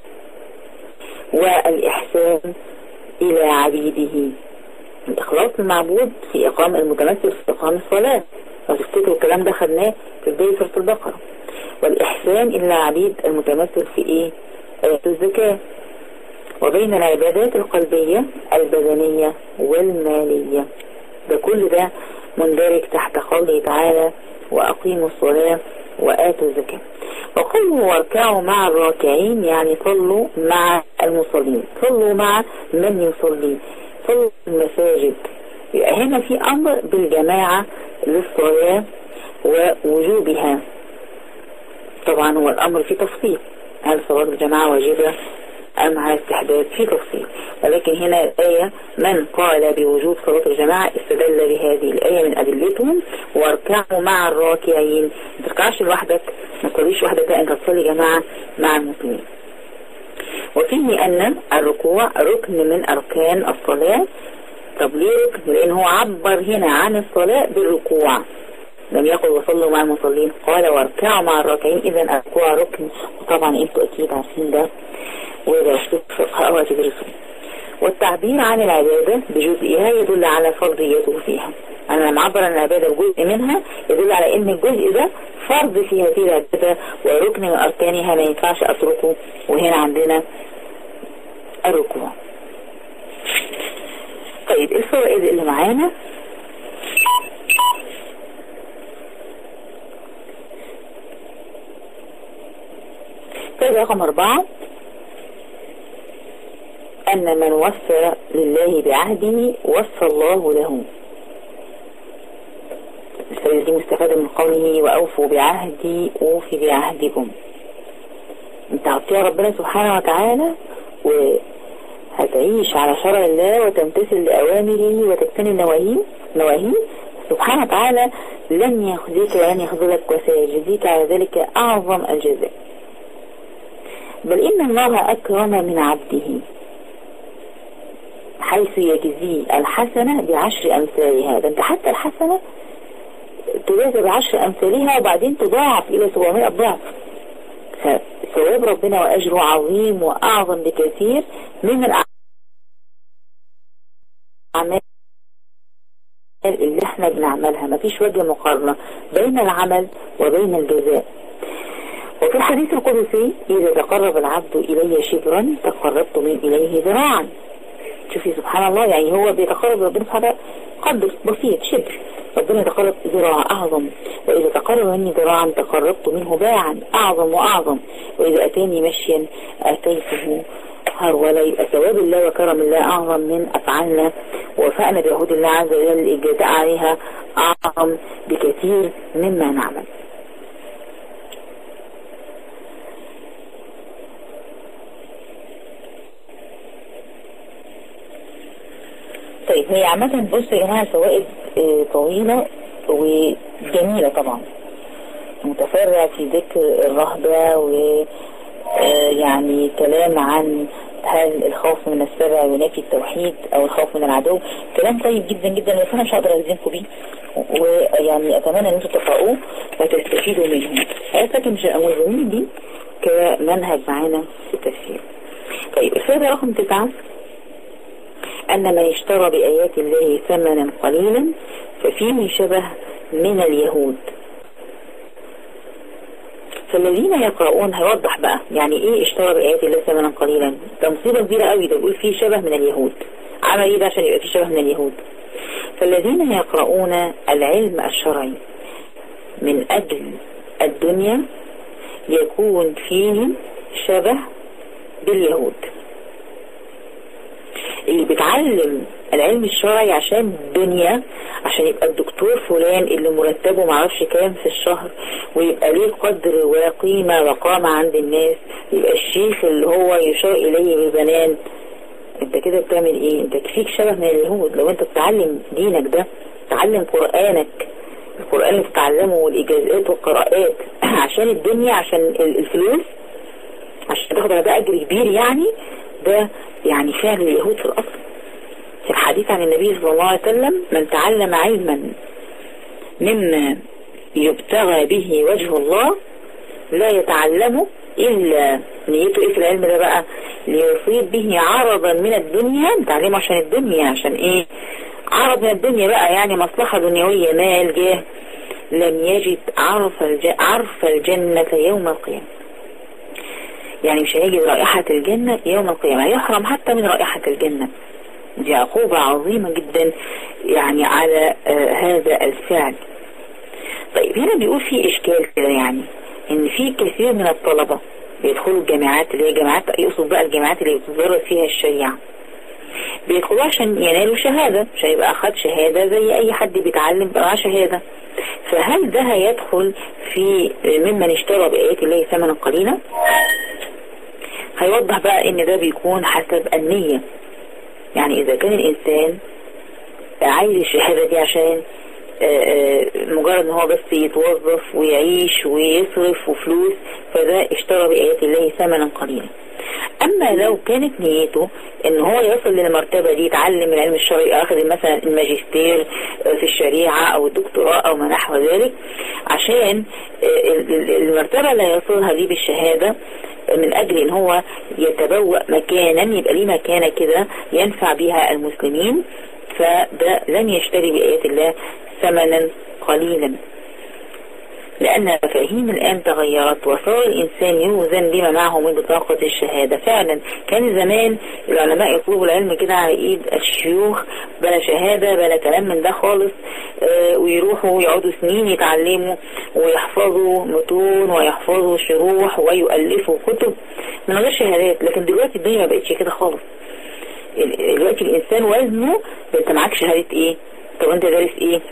S1: والإحسان إلى عبيده الإخلاص المعبود في إقام المتمثل في إقام الصلاة لو تفتكروا الكلام ده خدناه في بداية سورة البقرة والإحسان إلى عبيد المتمثل في إيه؟ آيات الزكاة وبين العبادات القلبية البدنية والمالية ده كل ده مندرج تحت قوله تعالى وأقيموا الصلاة وآتوا الزكاة وقوله واركعوا مع الراكعين يعني صلوا مع المصلين صلوا مع من يصلي صلوا في المساجد يبقى هنا في أمر بالجماعة للصلاة ووجوبها طبعا هو الأمر في تفصيل هل صلاة الجماعة واجبة أم على استحباب في تفصيل ولكن هنا الآية من قال بوجوب صلاة الجماعة استدل بهذه الآية من أدلتهم واركعوا مع الراكعين ما تركعش لوحدك ما تصليش وحدك أنت تصلي جماعة مع المسلمين وفيه أن الركوع ركن من أركان الصلاة طب ليه ركن؟ لأن هو عبر هنا عن الصلاة بالركوع لم يقل وصلوا مع المصلين قال واركعوا مع الراكعين إذا الركوع ركن وطبعا انتوا أكيد عارفين ده ودرستوا فقه أو تدرسوا والتعبير عن العبادة بجزئها يدل على فرضيته فيها أنا لما أعبر عن العبادة بجزء منها يدل على أن الجزء ده فرض في هذه العبادة وركن من أركانها ما ينفعش أتركه وهنا عندنا الركوع طيب الفوائد اللي معانا طيب رقم أربعة أن من وفى لله بعهده وفى الله له الفائدة دي مستفادة من قوله وأوفوا بعهدي أوفي بعهدكم انت هتطيع ربنا سبحانه وتعالى وهتعيش على شرع الله وتمتثل لأوامره وتجتنب نواهيه نواهيه سبحانه وتعالى لن يخزيك ولن يخذلك وسيجزيك على ذلك أعظم الجزاء بل إن الله أكرم من عبده حيث يجزي الحسنة بعشر أمثالها ده انت حتى الحسنة تجازى بعشر أمثالها وبعدين تضاعف إلى 700 ضعف فثواب ربنا وأجره عظيم وأعظم بكثير من الأعمال اللي احنا بنعملها مفيش وجه مقارنة بين العمل وبين الجزاء وفي الحديث القدسي إذا تقرب العبد إلي شبرا تقربت من إليه ذراعا شوفي سبحان الله يعني هو بيتقرب ربنا سبحانه قدر بسيط شبر ربنا يتقرب ذراع أعظم وإذا تقرب مني ذراعا تقربت منه باعا أعظم وأعظم وإذا أتاني مشيا أتيته هرولا يبقى ثواب الله وكرم الله أعظم من أفعالنا ووفائنا بعهود الله عز وجل الجزاء عليها أعظم بكثير مما نعمل طيب هي عامة بص يا جماعة فوائد آه، طويلة وجميلة طبعا متفرع في ذكر الرهبة و آه، يعني كلام عن هل الخوف من السبع ينافي التوحيد او الخوف من العدو كلام طيب جدا جدا بس انا مش هقدر الزمكم بيه ويعني اتمنى ان انتم تقرأوه وتستفيدوا منه لكن مش ملزمين بيه كمنهج معانا في التفسير طيب الفائدة رقم تسعة أن من اشترى بآيات الله ثمنا قليلا ففيه شبه من اليهود فالذين يقرؤون هيوضح بقى يعني ايه اشترى بآيات الله ثمنا قليلا ده مصيبة كبيرة قوي ده بيقول فيه شبه من اليهود عمل ايه ده عشان يبقى فيه شبه من اليهود فالذين يقرؤون العلم الشرعي من أجل الدنيا يكون فيه شبه باليهود اللي بيتعلم العلم الشرعي عشان الدنيا عشان يبقى الدكتور فلان اللي مرتبه معرفش كام في الشهر ويبقى ليه قدر وقيمة وقامة عند الناس يبقى الشيخ اللي هو يشار إليه بالبنان انت كده بتعمل ايه انت فيك شبه من اليهود لو انت بتعلم دينك ده تعلم قرآنك القرآن اللي بتتعلمه والإجازات والقراءات عشان الدنيا عشان الفلوس عشان تاخد على ده أجر كبير يعني ده يعني فعل اليهود في الأصل في الحديث عن النبي صلى الله عليه وسلم من تعلم علما مما يبتغى به وجه الله لا يتعلمه إلا نيته إيه في العلم ده بقى ليصيب به عرضا من الدنيا تعلمه عشان الدنيا عشان إيه عرض من الدنيا بقى يعني مصلحة دنيوية مال جاه لم يجد عرف, الج... عرف الجنة يوم القيامة يعني مش هيجد رائحة الجنة يوم القيامة يحرم حتى من رائحة الجنة دي عقوبة عظيمة جدا يعني على آه هذا الفعل طيب هنا بيقول في إشكال كده يعني إن في كثير من الطلبة بيدخلوا الجامعات اللي هي جامعات يقصد بقى الجامعات اللي بتدرس فيها الشريعة بيدخلوا عشان ينالوا شهادة عشان يبقى أخد شهادة زي أي حد بيتعلم بقى معاه شهادة فهل ده هيدخل في ممن اشترى بآيات الله ثمنا قليلا هيوضح بقى ان ده بيكون حسب النية يعني اذا كان الانسان عايز الشهادة دي عشان مجرد ان هو بس يتوظف ويعيش ويصرف وفلوس فده اشترى بآيات الله ثمنا قليلا اما لو كانت نيته ان هو يصل للمرتبة دي يتعلم العلم الشرعي اخذ مثلا الماجستير في الشريعة او الدكتوراه او ما نحو ذلك عشان المرتبة اللي يصلها دي بالشهادة من اجل ان هو يتبوأ مكانا يبقى ليه مكانة كده ينفع بها المسلمين فده لن يشتري بآيات الله ثمنا قليلا لأن المفاهيم الآن تغيرت وصار الإنسان يوزن بما معه من بطاقة الشهادة فعلا كان زمان العلماء يطلبوا العلم كده على إيد الشيوخ بلا شهادة بلا كلام من ده خالص آه ويروحوا يقعدوا سنين يتعلموا ويحفظوا متون ويحفظوا شروح ويؤلفوا كتب من غير شهادات لكن دلوقتي الدنيا ما بقتش كده خالص دلوقتي الإنسان وزنه انت معاك شهادة إيه طب أنت دارس إيه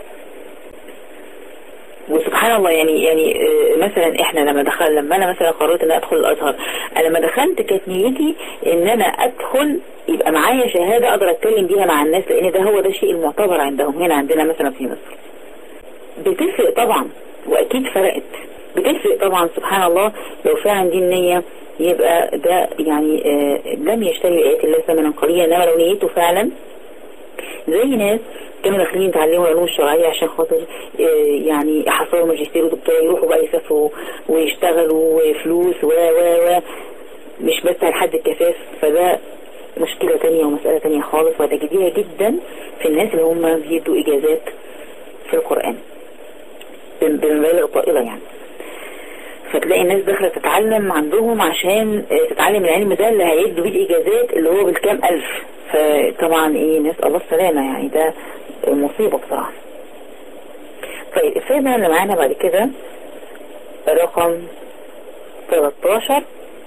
S1: وسبحان الله يعني يعني مثلا احنا لما دخل لما انا مثلا قررت ان ادخل الازهر انا لما دخلت كانت نيتي ان انا ادخل يبقى معايا شهادة اقدر اتكلم بيها مع الناس لان ده هو ده الشيء المعتبر عندهم هنا عندنا مثلا في مصر بتفرق طبعا واكيد فرقت بتفرق طبعا سبحان الله لو فعلا دي النية يبقى ده يعني آه لم يشتري آيات الله ثمنا قليلا انما لو نيته فعلا زي ناس كانوا داخلين يتعلموا العلوم الشرعية عشان خاطر آه، يعني يحصلوا ماجستير ودكتوراه يروحوا بقى يسافروا ويشتغلوا وفلوس و و و مش بس على حد الكفاف فده مشكلة تانية ومسألة تانية خالص وتجديها جدا في الناس اللي هم بيدوا إجازات في القرآن بمبالغ طائلة يعني فتلاقي الناس داخلة تتعلم عندهم عشان آه، تتعلم العلم ده اللي هيدوا بيه الإجازات اللي هو بالكام ألف فطبعا إيه نسأل الله السلامة يعني ده مصيبة بصراحة طيب الفايدة اللي معانا بعد كده رقم 13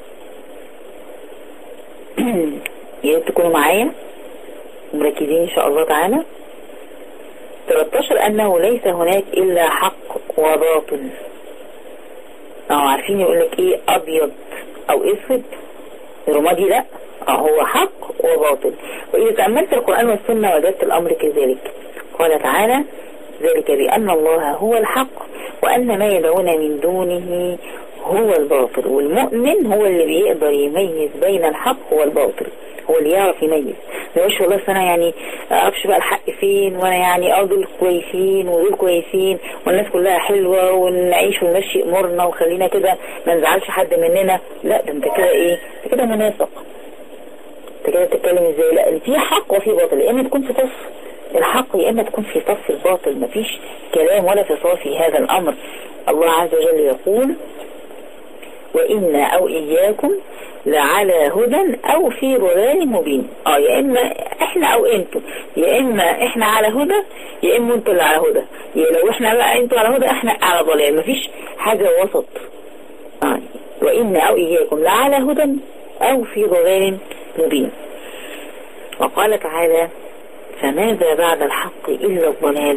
S1: يا ريت تكونوا معايا مركزين ان شاء الله تعالى 13 انه ليس هناك الا حق وباطل اه عارفين يقول لك ايه ابيض او اسود رمادي لا اه هو حق وباطل واذا تأملت القرآن والسنة وجدت الامر كذلك قال تعالى ذلك بأن الله هو الحق وأن ما يدعون من دونه هو الباطل والمؤمن هو اللي بيقدر يميز بين الحق والباطل هو اللي يعرف يميز ما يقولش والله انا يعني اعرفش بقى الحق فين وانا يعني اه دول كويسين ودول كويسين والناس كلها حلوة ونعيش ونمشي امورنا وخلينا كده ما نزعلش حد مننا لا ده انت كده ايه انت كده منافق انت كده بتتكلم ازاي لا في حق وفي باطل يا اما تكون في صف الحق يا اما تكون في صف الباطل مفيش كلام ولا فصال في هذا الامر الله عز وجل يقول وإنا أو إياكم لعلى هدى أو في ضلال مبين اه يا إما إحنا أو أنتم يا إما إحنا على هدى يا إما أنتم اللي على هدى يا لو إحنا بقى أنتم على هدى إحنا على ضلال مفيش حاجة وسط آه. وإنا أو إياكم لعلى هدى أو في ضلال مبين وقال تعالى فماذا بعد الحق إلا الضلال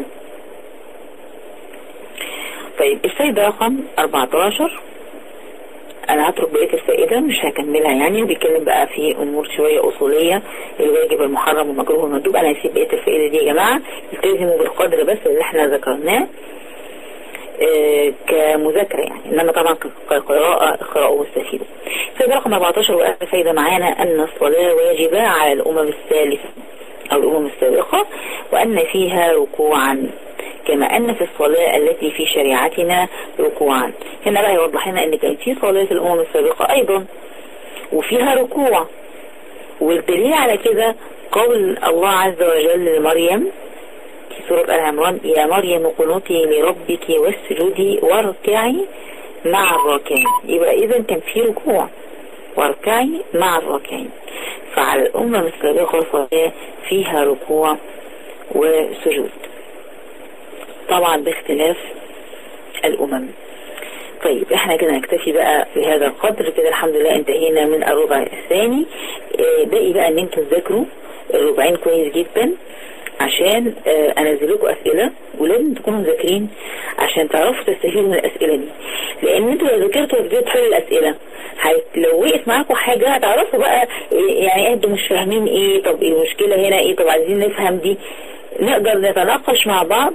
S1: طيب السيدة رقم 14 انا هترك بقية الفائدة مش هكملها يعني وبيتكلم بقى في امور شوية اصولية الواجب المحرم والمكروه والمندوب انا هسيب بقية الفائدة دي يا جماعة التزموا بالقدر بس اللي احنا ذكرناه اه كمذاكرة يعني انما طبعا كقراءة اقرأوا واستفيدوا فائدة رقم 14 وآخر فائدة معانا ان الصلاة واجبة على الامم الثالثة او الامم السابقة وان فيها ركوعا كما أن في الصلاة التي في شريعتنا ركوعا هنا بقى يوضح لنا أن كان في صلاة الأمم السابقة أيضا وفيها ركوع والدليل على كده قول الله عز وجل لمريم في سورة آل عمران يا مريم قنوتي لربك واسجدي واركعي مع الراكعين يبقى إذا كان في ركوع واركعي مع الراكعين فعلى الأمم السابقة صلاة فيها ركوع وسجود طبعا باختلاف الأمم طيب احنا كده نكتفي بقى في هذا القدر كده الحمد لله انتهينا من الربع الثاني اه باقي بقى ان انتوا تذاكروا الربعين كويس جدا عشان اه انزل لكم اسئله ولازم تكونوا مذاكرين عشان تعرفوا تستفيدوا من الاسئله دي لان انتوا لو ذاكرتوا وتجيبوا تحلوا الاسئله لو وقف معاكم حاجه هتعرفوا بقى يعني انتوا مش فاهمين ايه طب ايه المشكله هنا ايه طب عايزين نفهم دي نقدر نتناقش مع بعض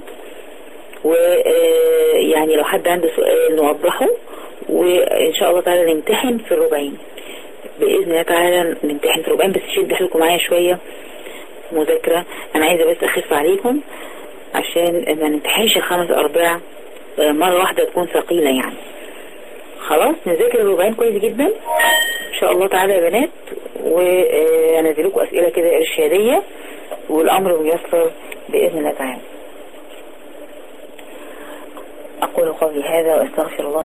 S1: ويعني لو حد عنده سؤال نوضحه وإن شاء الله تعالى نمتحن في الربعين بإذن الله تعالى نمتحن في الربعين بس شد حيلكم معايا شوية مذاكرة أنا عايزة بس أخف عليكم عشان ما نمتحنش الخمس أرباع مرة واحدة تكون ثقيلة يعني خلاص نذاكر الربعين كويس جدا إن شاء الله تعالى يا بنات وأنزل لكم أسئلة كده إرشادية والأمر ميسر بإذن الله تعالى أقول قولي هذا وأستغفر الله